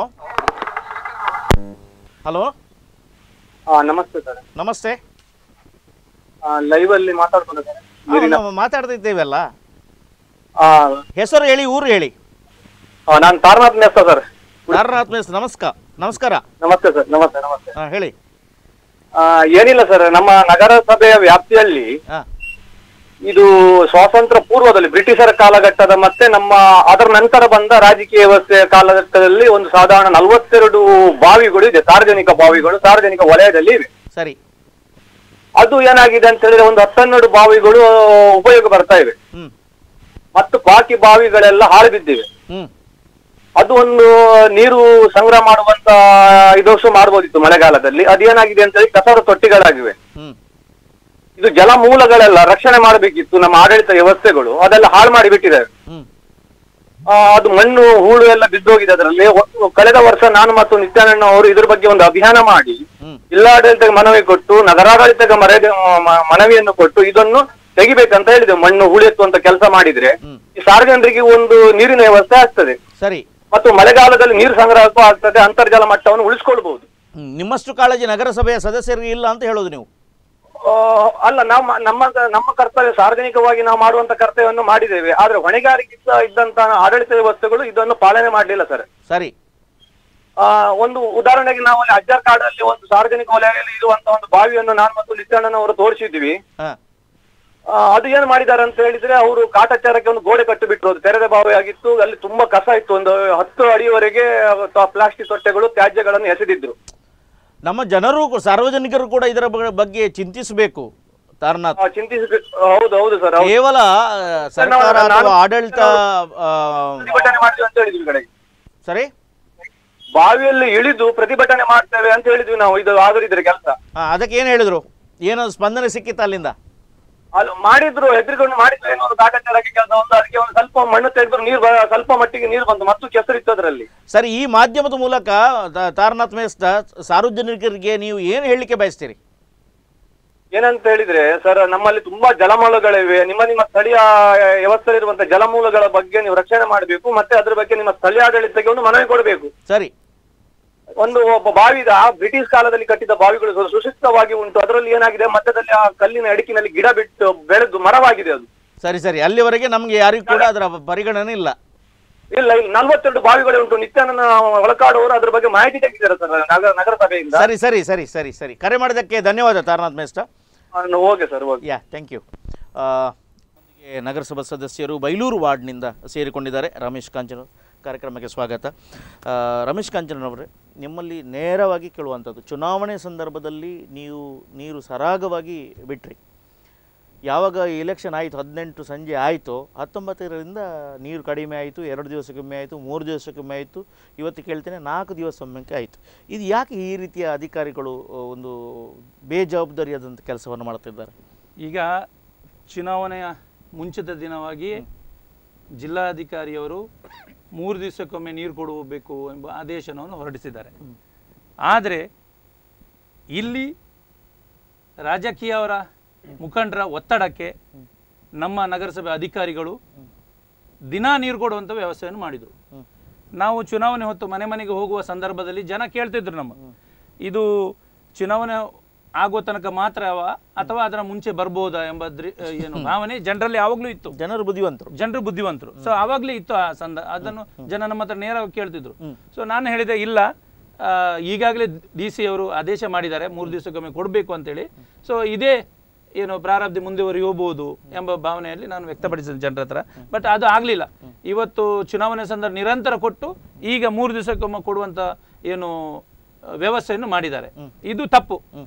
ಹಲೋ ಹಾ ನಮಸ್ತೆ ಸರ್ ನಮಸ್ತೆ ಲೈವ್ ಅಲ್ಲಿ ಮಾತಾಡ್ಕೊಂಡು ಸರ್ ಆ, ನಾವು ಮಾತಾಡ್ತಾ ಇದ್ದೇವಲ್ಲ ಆ, ಹೆಸರು ಹೇಳಿ ಊರು ಹೇಳಿ ಆ, ನಾನು ತಾರನಾಥ್ ಮೆಸ್ತ ಸರ್ ತಾರನಾಥ್ ಮೇಸ್ ನಮಸ್ಕಾರ ನಮಸ್ಕಾರ ನಮಸ್ತೆ ಸರ್ ನಮಸ್ತೆ ನಮಸ್ತೆ ಹಾ, ಹೇಳಿ ಆ, ಏನಿಲ್ಲ ಸರ್ ನಮ್ಮ ನಗರಸಭೆಯ ವ್ಯಾಪ್ತಿಯಲ್ಲಿ ಹಾ ಇದು ಸ್ವಾತಂತ್ರ್ಯ ಪೂರ್ವದಲ್ಲಿ ಬ್ರಿಟಿಷರ ಕಾಲಘಟ್ಟದ ಮತ್ತೆ ನಮ್ಮ ಅದರ ನಂತರ ಬಂದ ರಾಜಕೀಯ ವ್ಯವಸ್ಥೆಯ ಕಾಲಘಟ್ಟದಲ್ಲಿ ಒಂದು ಸಾಧಾರಣ ನಲವತ್ತೆರಡು ಬಾವಿಗಳು ಇದೆ ಸಾರ್ವಜನಿಕ ಬಾವಿಗಳು ಸಾರ್ವಜನಿಕ ವಲಯದಲ್ಲಿ ಇವೆ ಸರಿ ಅದು ಏನಾಗಿದೆ ಅಂತ ಹೇಳಿದ್ರೆ ಒಂದು ಹತ್ತೆರಡು ಬಾವಿಗಳು ಉಪಯೋಗ ಬರ್ತಾ ಇವೆ ಹ್ಮ್ ಮತ್ತು ಬಾಕಿ ಬಾವಿಗಳೆಲ್ಲ ಹಾಳು ಬಿದ್ದಿವೆ ಹ್ಮ್ ಅದು ಒಂದು ನೀರು ಸಂಗ್ರಹ ಮಾಡುವಂತ ಇದೋಸು ಮಾಡಬಹುದಿತ್ತು ಮಳೆಗಾಲದಲ್ಲಿ ಅದೇನಾಗಿದೆ ಅಂತ ಹೇಳಿ ಕಸದ ತೊಟ್ಟಿಗಳಾಗಿವೆ ಹ್ಮ್ ಇದು ಜಲಮೂಲಗಳೆಲ್ಲ ರಕ್ಷಣೆ ಮಾಡಬೇಕಿತ್ತು ನಮ್ಮ ಆಡಳಿತ ವ್ಯವಸ್ಥೆಗಳು ಅದೆಲ್ಲ ಹಾಳು ಮಾಡಿ ಬಿಟ್ಟಿದ್ದಾರೆ ಹ್ಮ್ ಆ, ಅದು ಮಣ್ಣು ಹೂಳು ಎಲ್ಲ ಬಿದ್ದೋಗಿದೆ ಅದರಲ್ಲಿ ಒ- ಕಳೆದ ವರ್ಷ ನಾನು ಮತ್ತು ನಿತ್ಯಾನಂದ ಅವರು ಇದ್ರ ಬಗ್ಗೆ ಒಂದು ಅಭಿಯಾನ ಮಾಡಿ ಹ್ಮ್ ಜಿಲ್ಲಾಡಳಿತಕ್ಕೆ ಮನವಿ ಕೊಟ್ಟು ನಗರಾಡಳಿತಕ್ಕೆ ಮರೆ ಮ- ಮನವಿಯನ್ನು ಕೊಟ್ಟು ಇದನ್ನು ತೆಗಿಬೇಕಂತ ಹೇಳಿದೆ ಮಣ್ಣು ಹೂಳೆತ್ತುವಂತ ಕೆಲಸ ಮಾಡಿದ್ರೆ ಹ್ಮ್. ಈ ಸಾರ್ವಜನಿಕರಿಗೆ ಒಂದು ನೀರಿನ ವ್ಯವಸ್ಥೆ ಆಗ್ತದೆ ಸರಿ ಮತ್ತು ಮಳೆಗಾಲದಲ್ಲಿ ನೀರು ಸಂಗ್ರಹಕ್ಕೂ ಆಗ್ತದೆ ಅಂತರ್ಜಲ ಮಟ್ಟವನ್ನು ಉಳಿಸ್ಕೊಳ್ಬಹುದು ಹ್ಮ್. ನಿಮ್ಮಷ್ಟು ಕಾಳಜಿ ನಗರಸಭೆಯ ಸದಸ್ಯರಿಗೆ ಇಲ್ಲ ಅಂತ ಹೇಳೋದು ನೀವು ಆ, ಅಲ್ಲ ನಾವು ಮ- ನಮ್ಮ ನಮ್ಮ ಕರ್ತವ್ಯ ಸಾರ್ವಜನಿಕವಾಗಿ ನಾವು ಮಾಡುವಂತ ಕರ್ತವ್ಯವನ್ನು ಮಾಡಿದ್ದೇವೆ ಆದ್ರೆ ಹೊಣೆಗಾರಿಕೆ ಇದ್ದಂತ ಆಡಳಿತ ವ್ಯವಸ್ಥೆಗಳು ಇದನ್ನು ಪಾಲನೆ ಮಾಡಲಿಲ್ಲ ಸರ್ ಸರಿ ಆ, ಒಂದು ಉದಾಹರಣೆಗೆ ನಾವು ಅಲ್ಲಿ ಅಜ್ಜರ್ ಕಾಡಲ್ಲಿ ಒಂದು ಸಾರ್ವಜನಿಕ ವಲಯದಲ್ಲಿ ಇರುವಂತ ಒಂದು ಬಾವಿಯನ್ನು ನಾನು ಮತ್ತು ನಿತ್ಯಾನಂದವರು ತೋರಿಸಿದ್ವಿ ಹಾ ಆ, ಅದು ಏನ್ ಮಾಡಿದ್ದಾರೆ ಅಂತ ಹೇಳಿದ್ರೆ ಅವರು ಕಾಟಾಚಾರಕ್ಕೆ ಒಂದು ಗೋಡೆ ಕಟ್ಟು ಬಿಟ್ಟರು ಅದು ತೆರೆದ ಬಾವಿ ಆಗಿತ್ತು ಅಲ್ಲಿ ತುಂಬಾ ಕಸ ಇತ್ತು ಒಂದು ಹತ್ತು ಅಡಿಯವರೆಗೆ ಪ್ಲಾಸ್ಟಿಕ್ ತೊಟ್ಟೆಗಳು ತ್ಯಾಜ್ಯಗಳನ್ನು ಎಸೆದಿದ್ರು ನಮ್ಮ ಜನರು ಕೂ- ಸಾರ್ವಜನಿಕರು ಕೂಡ ಇದರ ಬ- ಬಗ್ಗೆ ಚಿಂತಿಸಬೇಕು ತಾರನಾಥ್ ಆ, ಚಿಂತಿಸಬೇಕು ಹೌದು ಹೌದು ಸರ್ ಹೌದು ಕೇವಲ ಆ, ಸರ್ಕಾರ ನಾನು- ಅಥವಾ ಆಡಳಿತ ಆ, ಪ್ರತಿಭಟನೆ ಮಾಡ್ತೀವಿ ಅಂತ ಹೇಳಿದ್ವಿ ಈ ಕಡೆಗೆ ಸರಿ ಬಾವಿಯಲ್ಲಿ ಇಳಿದು ಪ್ರತಿಭಟನೆ ಮಾಡ್ತೇವೆ ಅಂತ ಹೇಳಿದ್ವಿ ನಾವು ಇದು ಆಗದಿದ್ರೆ ಕೆಲಸ ಹಾ, ಅದಕ್ಕೆ ಏನು ಹೇಳಿದ್ರು ಏನೋ ಸ್ಪಂದನೆ ಸಿಕ್ಕಿತ್ತ ಅಲ್ಲಿಂದ ಅಲ್ಲಿ ಮಾಡಿದ್ರು ಹೆದರಿಕೊಂಡು ಮಾಡಿದ್ರು ಏನೋ ಒಂದು ಕಾಟಾಚಾರಕ್ಕೆ ಕೆಲಸ ಒಂದು ಅದಕ್ಕೆ ಒಂದು ಸ್ವಲ್ಪ ಮಣ್ಣು ತೆಗೆದ್ರು ನೀರು ಬ- ಸ್ವಲ್ಪ ಮಟ್ಟಿಗೆ ನೀರು ಬಂತು ಮತ್ತು ಕೆಸರಿತ್ತು ಅದರಲ್ಲಿ ಸರಿ ಈ ಮಾಧ್ಯಮದ ಮೂಲಕ ತ- ತಾರನಾಥ್ ಮೇಸ್ತ ಸಾರ್ವಜನಿಕರಿಗೆ ನೀವು ಏನು ಹೇಳಲಿಕ್ಕೆ ಬಯಸ್ತೀರಿ ಏನಂತ ಹೇಳಿದ್ರೆ ಸರ್ ನಮ್ಮಲ್ಲಿ ತುಂಬಾ ಜಲಮೂಲಗಳಿವೆ ನಿಮ್ಮ ನಿಮ್ಮ ಸ್ಥಳೀಯ ವ್ಯವಸ್ಥೆ ಇರುವಂತ ಜಲಮೂಲಗಳ ಬಗ್ಗೆ ನೀವು ರಕ್ಷಣೆ ಮಾಡಬೇಕು ಮತ್ತೆ ಅದ್ರ ಬಗ್ಗೆ ನಿಮ್ಮ ಸ್ಥಳೀಯ ಆಡಳಿತಕ್ಕೆ ಒಂದು ಮನವಿ ಕೊಡಬೇಕು ಸರಿ ಒಂದು ಒಬ್ಬ ಬಾವಿ ಇದೆ ಆ ಬ್ರಿಟಿಷ್ ಕಾಲದಲ್ಲಿ ಕಟ್ಟಿದ ಬಾವಿಗಳು ಸು- ಸುಶಿಕ್ಷಿತವಾಗಿ ಉಂಟು ಅದರಲ್ಲಿ ಏನಾಗಿದೆ ಮಧ್ಯದಲ್ಲಿ ಆ ಕಲ್ಲಿನ ಅಡಿಕಿನಲ್ಲಿ ಗಿಡ ಬಿಟ್ಟು ಬೆಳೆದು ಮರವಾಗಿದೆ ಅದು ಸರಿ ಸರಿ ಅಲ್ಲಿವರೆಗೆ ನಮಗೆ ಯಾರಿಗೂ ಕೂಡ ಅದರ ಪರಿಗಣನೆ ಇಲ್ಲ ಇಲ್ಲ ಇಲ್ಲ ನಲ್ವತ್ತೆರಡು ಬಾವಿಗಳು ಉಂಟು ನಿತ್ಯಾನಂದ ಒಳಕಾಡುವವರು ಅದ್ರ ಬಗ್ಗೆ ಮಾಹಿತಿ ತೆಗೆದಿದ್ದಾರೆ ಸರ್ ನಗರ ನಗರಸಭೆಯಿಂದ ಸರಿ ಸರಿ ಸರಿ ಸರಿ ಸರಿ ಕರೆ ಮಾಡಿದ್ದಕ್ಕೆ ಧನ್ಯವಾದ Taranath Mesta okay sir okay yeah thank you ನಗರಸಭಾ ಸದಸ್ಯರು ಬೈಲೂರು ವಾರ್ಡ್ನಿಂದ ಸೇರಿಕೊಂಡಿದ್ದಾರೆ ರಮೇಶ್ ಕಾಂಚನ್ ಕಾರ್ಯಕ್ರಮಕ್ಕೆ ಸ್ವಾಗತ ಆ, ರಮೇಶ್ ಕಾಂಚನ್ ಅವರೇ ನಿಮ್ಮಲ್ಲಿ ನೇರವಾಗಿ ಕೇಳುವಂಥದ್ದು ಚುನಾವಣೆ ಸಂದರ್ಭದಲ್ಲಿ ನೀವು ನೀರು ಸರಾಗವಾಗಿ ಬಿಟ್ರಿ ಯಾವಾಗ ಎಲೆಕ್ಷನ್ ಆಯಿತು ಹದಿನೆಂಟು ಸಂಜೆ ಆಯಿತು ಹತ್ತೊಂಬತ್ತರಿಂದ ನೀರು ಕಡಿಮೆ ಆಯಿತು ಎರಡು ದಿವಸಕ್ಕೊಮ್ಮೆ ಆಯಿತು ಮೂರು ದಿವಸಕ್ಕೊಮ್ಮೆ ಆಯಿತು ಇವತ್ತು ಕೇಳ್ತೇನೆ ನಾಲ್ಕು ದಿವಸಕ್ಕೊಮ್ಮೆ ಆಯಿತು ಇದು ಯಾಕೆ ಈ ರೀತಿಯ ಅಧಿಕಾರಿಗಳು ಆ, ಒಂದು ಬೇಜವಾಬ್ದಾರಿಯಾದಂಥ ಕೆಲಸವನ್ನು ಮಾಡ್ತಿದ್ದಾರೆ ಈಗ ಚುನಾವಣೆಯ ಮುಂಚಿತ ದಿನವಾಗಿ ಜಿಲ್ಲಾಧಿಕಾರಿಯವರು ಮೂರು ದಿವಸಕ್ಕೊಮ್ಮೆ ನೀರು ಕೊಡಬೇಕು ಎಂಬ ಆದೇಶವನ್ನು ಹೊರಡಿಸಿದ್ದಾರೆ ಆದರೆ ಇಲ್ಲಿ ರಾಜಕೀಯವರ ಮುಖಂಡರ ಒತ್ತಡಕ್ಕೆ ನಮ್ಮ ನಗರಸಭೆ ಅಧಿಕಾರಿಗಳು ದಿನಾ ನೀರು ಕೊಡುವಂಥ ವ್ಯವಸ್ಥೆಯನ್ನು ಮಾಡಿದರು ನಾವು ಚುನಾವಣೆ ಹೊತ್ತು ಮನೆ ಮನೆಗೆ ಹೋಗುವ ಸಂದರ್ಭದಲ್ಲಿ ಜನ ಕೇಳ್ತಿದ್ರು ನಮ್ಮ ಇದು ಚುನಾವಣೆ ಆಗುವ ತನಕ ಮಾತ್ರವ ಅಥವಾ ಅದರ ಮುಂಚೆ ಬರ್ಬೋದಾ ಎಂಬ ದೃ- ಏನು ಭಾವನೆ ಜನರಲ್ಲಿ ಯಾವಾಗಲೂ ಇತ್ತು ಜನರು ಬುದ್ಧಿವಂತರು ಜನರು ಬುದ್ಧಿವಂತರು ಸೊ ಆವಾಗಲೇ ಇತ್ತು ಆ ಸಂದ ಅದನ್ನು ಜನ ನಮ್ಮ ಹತ್ರ ನೇರವಾಗಿ ಕೇಳ್ತಿದ್ರು ಸೊ ನಾನು ಹೇಳಿದೆ ಇಲ್ಲ ಆ, ಈಗಾಗಲೇ ಡಿ ಸಿ ಅವರು ಆದೇಶ ಮಾಡಿದ್ದಾರೆ ಮೂರು ದಿವಸಕ್ಕೊಮ್ಮೆ ಕೊಡಬೇಕು ಅಂತೇಳಿ ಸೊ ಇದೇ ಏನು ಪ್ರಾರಬ್ಧಿ ಮುಂದುವರಿಯಬಹುದು ಎಂಬ ಭಾವನೆಯಲ್ಲಿ ನಾನು ವ್ಯಕ್ತಪಡಿಸಿದೆ ಜನರ ಹತ್ರ ಬಟ್ ಅದು ಆಗಲಿಲ್ಲ ಇವತ್ತು ಚುನಾವಣೆ ಸಂದರ್ಭ ನಿರಂತರ ಕೊಟ್ಟು ಈಗ ಮೂರು ದಿವಸಕ್ಕೊಮ್ಮೆ ಕೊಡುವಂತ ಏನು ಆ, ವ್ಯವಸ್ಥೆಯನ್ನು ಮಾಡಿದ್ದಾರೆ ಇದು ತಪ್ಪು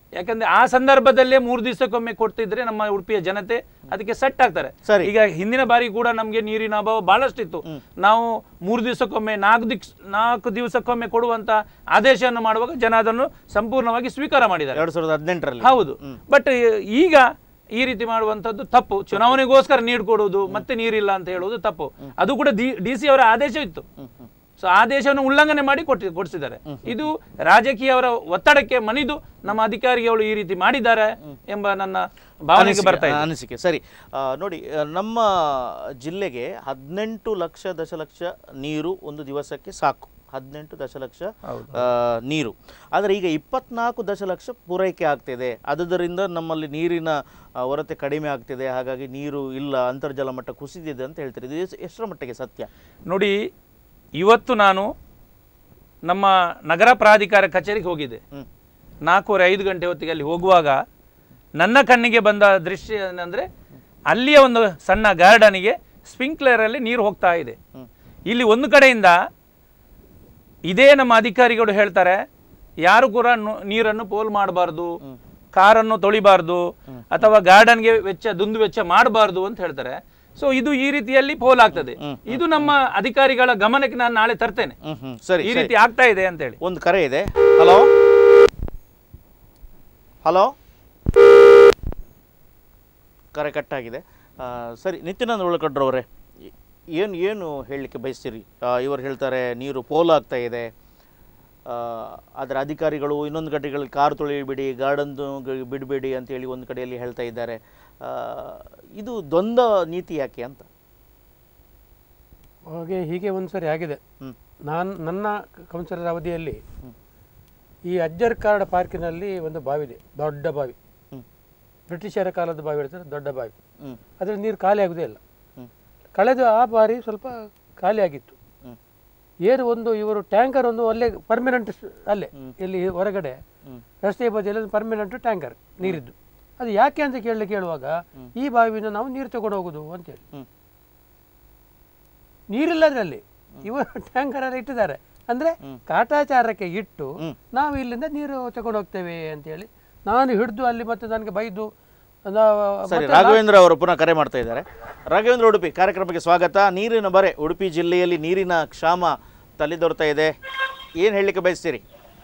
ಯಾಕಂದ್ರೆ ಆ ಸಂದರ್ಭದಲ್ಲೇ ಮೂರು ದಿವಸಕ್ಕೊಮ್ಮೆ ಕೊಡ್ತಿದ್ರೆ ನಮ್ಮ ಉಡುಪಿಯ ಜನತೆ ಅದಕ್ಕೆ ಸೆಟ್ ಆಗ್ತಾರೆ ಸರಿ. ಈಗ ಹಿಂದಿನ ಬಾರಿ ಕೂಡ ನಮಗೆ ನೀರಿನ ಅಭಾವ ಬಹಳಷ್ಟಿತ್ತು ನಾವು ಮೂರು ದಿವಸಕ್ಕೊಮ್ಮೆ ನಾಲ್ಕು ದಿಕ್ಸ್ ನಾಲ್ಕು ದಿವಸಕ್ಕೊಮ್ಮೆ ಕೊಡುವಂತ ಆದೇಶವನ್ನು ಮಾಡುವಾಗ ಜನ ಅದನ್ನು ಸಂಪೂರ್ಣವಾಗಿ ಸ್ವೀಕಾರ ಮಾಡಿದ್ದಾರೆ ಎರಡ್ ಸಾವಿರದ ಹದಿನೆಂಟರಲ್ಲಿ ಹೌದು ಬಟ್ ಈಗ ಈ ರೀತಿ ಮಾಡುವಂತದ್ದು ತಪ್ಪು ಚುನಾವಣೆಗೋಸ್ಕರ ನೀರು ಕೊಡುವುದು ಮತ್ತೆ ನೀರಿಲ್ಲ ಅಂತ ಹೇಳುವುದು ತಪ್ಪು ಅದು ಕೂಡ ಡಿ ಸಿ ಅವರ ಆದೇಶ ಇತ್ತು ಸೊ ಆದೇಶವನ್ನು ಉಲ್ಲಂಘನೆ ಮಾಡಿ ಕೊಟ್ಟಿ ಕೊಡಿಸಿದ್ದಾರೆ ಇದು ರಾಜಕೀಯವರ ಒತ್ತಡಕ್ಕೆ ಮಣಿದು ನಮ್ಮ ಅಧಿಕಾರಿಗಳು ಈ ರೀತಿ ಮಾಡಿದ್ದಾರೆ ಎಂಬ ನನ್ನ ಭಾವನೆಗೆ ಬರ್ತಾ ಇದೆ ಅನಿಸಿಕೆ ಸರಿ ಆ, ನೋಡಿ ಆ, ನಮ್ಮ ಜಿಲ್ಲೆಗೆ ಹದಿನೆಂಟು ಲಕ್ಷ ದಶಲಕ್ಷ ನೀರು ಒಂದು ದಿವಸಕ್ಕೆ ಸಾಕು ಹದಿನೆಂಟು ದಶಲಕ್ಷ ಆ, ನೀರು ಆದರೆ ಈಗ ಇಪ್ಪತ್ನಾಲ್ಕು ದಶಲಕ್ಷ ಪೂರೈಕೆ ಆಗ್ತಿದೆ ಆದುದರಿಂದ ನಮ್ಮಲ್ಲಿ ನೀರಿನ ಆ, ಕೊರತೆ ಕಡಿಮೆ ಆಗ್ತಿದೆ ಹಾಗಾಗಿ ನೀರು ಇಲ್ಲ ಅಂತರ್ಜಲ ಮಟ್ಟ ಕುಸಿದಿದೆ ಅಂತ ಹೇಳ್ತಾರೆ ಇದು ಎಸ್- ಎಷ್ಟರ ಮಟ್ಟಿಗೆ ಸತ್ಯ ನೋಡಿ ಇವತ್ತು ನಾನು ನಮ್ಮ ನಗರ ಪ್ರಾಧಿಕಾರ ಕಚೇರಿಗೆ ಹೋಗಿದ್ದೆ ಹ್ಮ್. ನಾಲ್ಕೂವರೆ ಐದು ಗಂಟೆ ಹೊತ್ತಿಗೆ ಅಲ್ಲಿ ಹೋಗುವಾಗ ನನ್ನ ಕಣ್ಣಿಗೆ ಬಂದ ದೃಶ್ಯ ಏನಂದರೆ ಅಲ್ಲಿಯ ಒಂದು ಸಣ್ಣ ಗಾರ್ಡನಿಗೆ ಸ್ಪ್ರಿಂಕ್ಲರಲ್ಲಿ ನೀರು ಹೋಗ್ತಾ ಇದೆ ಇಲ್ಲಿ ಒಂದು ಕಡೆಯಿಂದ ಇದೇ ನಮ್ಮ ಅಧಿಕಾರಿಗಳು ಹೇಳ್ತಾರೆ ಯಾರು ಕೂಡ ನು- ನೀರನ್ನು ಪೋಲ್ ಮಾಡಬಾರ್ದು ಕಾರನ್ನು ತೊಳಿಬಾರ್ದು ಅಥವಾ ಗಾರ್ಡನ್ಗೆ ವೆಚ್ಚ ದುಂದು ವೆಚ್ಚ ಮಾಡಬಾರ್ದು ಅಂತ ಹೇಳ್ತಾರೆ ಸೊ ಇದು ಈ ರೀತಿಯಲ್ಲಿ ಪೋಲ್ ಆಗ್ತದೆ ಇದು ನಮ್ಮ ಅಧಿಕಾರಿಗಳ ಗಮನಕ್ಕೆ ನಾನು ನಾಳೆ ತರ್ತೇನೆ ಹ್ಮ್ ಹ್ಮ್ ಸರಿ ಈ ಸರಿ. ರೀತಿ ಆಗ್ತಾ ಇದೆ ಅಂತ ಹೇಳಿ ಒಂದು ಕರೆ ಇದೆ ಹಲೋ ಹಲೋ ಕರೆ ಕಟ್ಟಾಗಿದೆ ಆ, ಸರಿ ನಿತ್ಯಾನಂದ ಒಳಕಡ್ರವರೇ ಏನು ಏನು ಹೇಳಲಿಕ್ಕೆ ಬಯಸ್ತೀರಿ ಆ, ಇವರು ಹೇಳ್ತಾರೆ ನೀರು ಪೋಲು ಆಗ್ತಾ ಇದೆ ಆ, ಅದರ ಅಧಿಕಾರಿಗಳು ಇನ್ನೊಂದು ಕಡೆಗಳಲ್ಲಿ ಕಾರು ತೊಳೆಯಬೇಡಿ ಗಾರ್ಡನ್ ಬಿಡಬೇಡಿ ಅಂತೇಳಿ ಒಂದು ಕಡೆಯಲ್ಲಿ ಹೇಳ್ತಾ ಇದ್ದಾರೆ ಆ, ಇದು ದ್ವಂದ್ವ ನೀತಿ ಯಾಕೆ ಅಂತ ಹಾಗೆ ಹೀಗೆ ಒಂದು ಸರಿ ಆಗಿದೆ ಹ್ಮ್. ನಾನು ನನ್ನ ಕೌನ್ಸಿಲರ್ ಅವಧಿಯಲ್ಲಿ ಈ ಅಜ್ಜರ್ ಕಾರ್ಡ್ ಪಾರ್ಕಿನಲ್ಲಿ ಒಂದು ಬಾವಿ ಇದೆ ದೊಡ್ಡ ಬಾವಿ ಹ್ಮ್. ಬ್ರಿಟಿಷರ ಕಾಲದ ಬಾವಿ ಇರ್ತಾರೆ ದೊಡ್ಡ ಬಾವಿ ಹ್ಮ್. ಅದರಲ್ಲಿ ನೀರು ಖಾಲಿ ಆಗುದೇ ಇಲ್ಲ ಹ್ಮ್. ಕಳೆದ ಆ ಬಾರಿ ಸ್ವಲ್ಪ ಖಾಲಿ ಆಗಿತ್ತು ಹ್ಮ್. ಏನು ಒಂದು ಇವರು ಟ್ಯಾಂಕರ್ ಒಂದು ಅಲ್ಲೇ ಪರ್ಮನೆಂಟ್ ಅಲ್ಲೇ ಇಲ್ಲಿ ಹೊರಗಡೆ ಹ್ಮ್. ರಸ್ತೆ ಬದಿಯಲ್ಲಿ ಒಂದು ಪರ್ಮನೆಂಟ್ ಟ್ಯಾಂಕರ್ ನೀರಿದ್ದು ಅದು ಯಾಕೆ ಅಂತ ಕೇಳಲಿ ಕೇಳುವಾಗ ಈ ಬಾವಿಯಿಂದ ನಾವು ನೀರು ತಗೊಂಡು ಹೋಗುದು ಅಂತೇಳಿ ಹ್ಮ್. ನೀರಿಲ್ಲ ಅದರಲ್ಲಿ ಇವರು ಟ್ಯಾಂಕರ್ ಎಲ್ಲ ಇಟ್ಟಿದ್ದಾರೆ ಅಂದ್ರೆ ಕಾಟಾಚಾರಕ್ಕೆ ಇಟ್ಟು ನಾವು ಇಲ್ಲಿಂದ ನೀರು ತಗೊಂಡು ಹೋಗ್ತೇವೆ ಅಂತೇಳಿ ನಾನು ಹಿಡಿದು ಅಲ್ಲಿ ಮತ್ತೆ ನನಗೆ ಬೈದು ನಾವು ಸರಿ ಮತ್ತೆ ರಾಘವೇಂದ್ರ ಅವರು ಪುನಃ ಕರೆ ಮಾಡ್ತಾ ಇದ್ದಾರೆ ರಾಘವೇಂದ್ರ ಉಡುಪಿ ಕಾರ್ಯಕ್ರಮಕ್ಕೆ ಸ್ವಾಗತ ನೀರಿನ ಬರೆ ಉಡುಪಿ ಜಿಲ್ಲೆಯಲ್ಲಿ ನೀರಿನ ಕ್ಷಾಮ ತಲೆದೋರ್ತಾ ಇದೆ ಏನು ಹೇಳಲಿಕ್ಕೆ ಬಯಸ್ತೀರಿ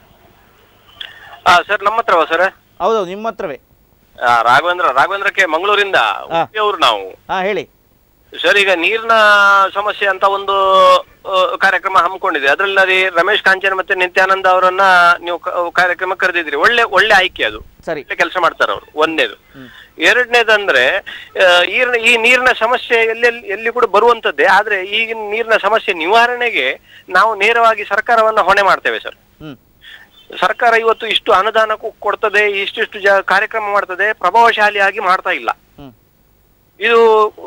ಹಾ ಸರ್ ನಮ್ಮ ಹತ್ರವ ಸರ್ ಹೌದು ನಿಮ್ಮ ಹತ್ರವೇ ರಾಘವೇಂದ್ರ ರಾಘವೇಂದ್ರಕ್ಕೆ ಮಂಗಳೂರಿಂದ ಅವರು ನಾವು ಹಾಂ ಹೇಳಿ ಸರ್ ಈಗ ನೀರಿನ ಸಮಸ್ಯೆ ಅಂತ ಒಂದು ಆ, ಕಾರ್ಯಕ್ರಮ ಹಮ್ಮಿಕೊಂಡಿದೆ ಅದರಲ್ಲಿ ನದಿ ರಮೇಶ್ ಕಾಂಚನ್ ಮತ್ತೆ ನಿತ್ಯಾನಂದ ಅವರನ್ನ ನೀವು ಕ- ಕಾರ್ಯಕ್ರಮ ಕರೆದಿದ್ರಿ ಒಳ್ಳೆ ಒಳ್ಳೆ ಆಯ್ಕೆ ಅದು ಸರಿ ಒಳ್ಳೆ ಕೆಲಸ ಮಾಡ್ತಾರೆ ಅವರು ಒಂದನೇದು ಎರಡನೇದಂದ್ರೆ ಆ, ಈರಿನ ಈ ನೀರಿನ ಸಮಸ್ಯೆ ಎಲ್ಲಿ ಎಲ್ಲಿ ಕೂಡ ಬರುವಂತದ್ದೇ ಆದ್ರೆ ಈಗಿನ ನೀರಿನ ಸಮಸ್ಯೆ ನಿವಾರಣೆಗೆ ನಾವು ನೇರವಾಗಿ ಸರ್ಕಾರವನ್ನ ಹೊಣೆ ಮಾಡ್ತೇವೆ ಸರ್ ಹ್ಞೂ ಸರ್ಕಾರ ಇವತ್ತು ಇಷ್ಟು ಅನುದಾನ ಕೊ- ಕೊಡ್ತದೆ ಇಷ್ಟಿಷ್ಟು ಜ ಕಾರ್ಯಕ್ರಮ ಮಾಡ್ತದೆ ಪ್ರಭಾವಶಾಲಿಯಾಗಿ ಮಾಡ್ತಾ ಇಲ್ಲ ಹ್ಞೂ ಇದು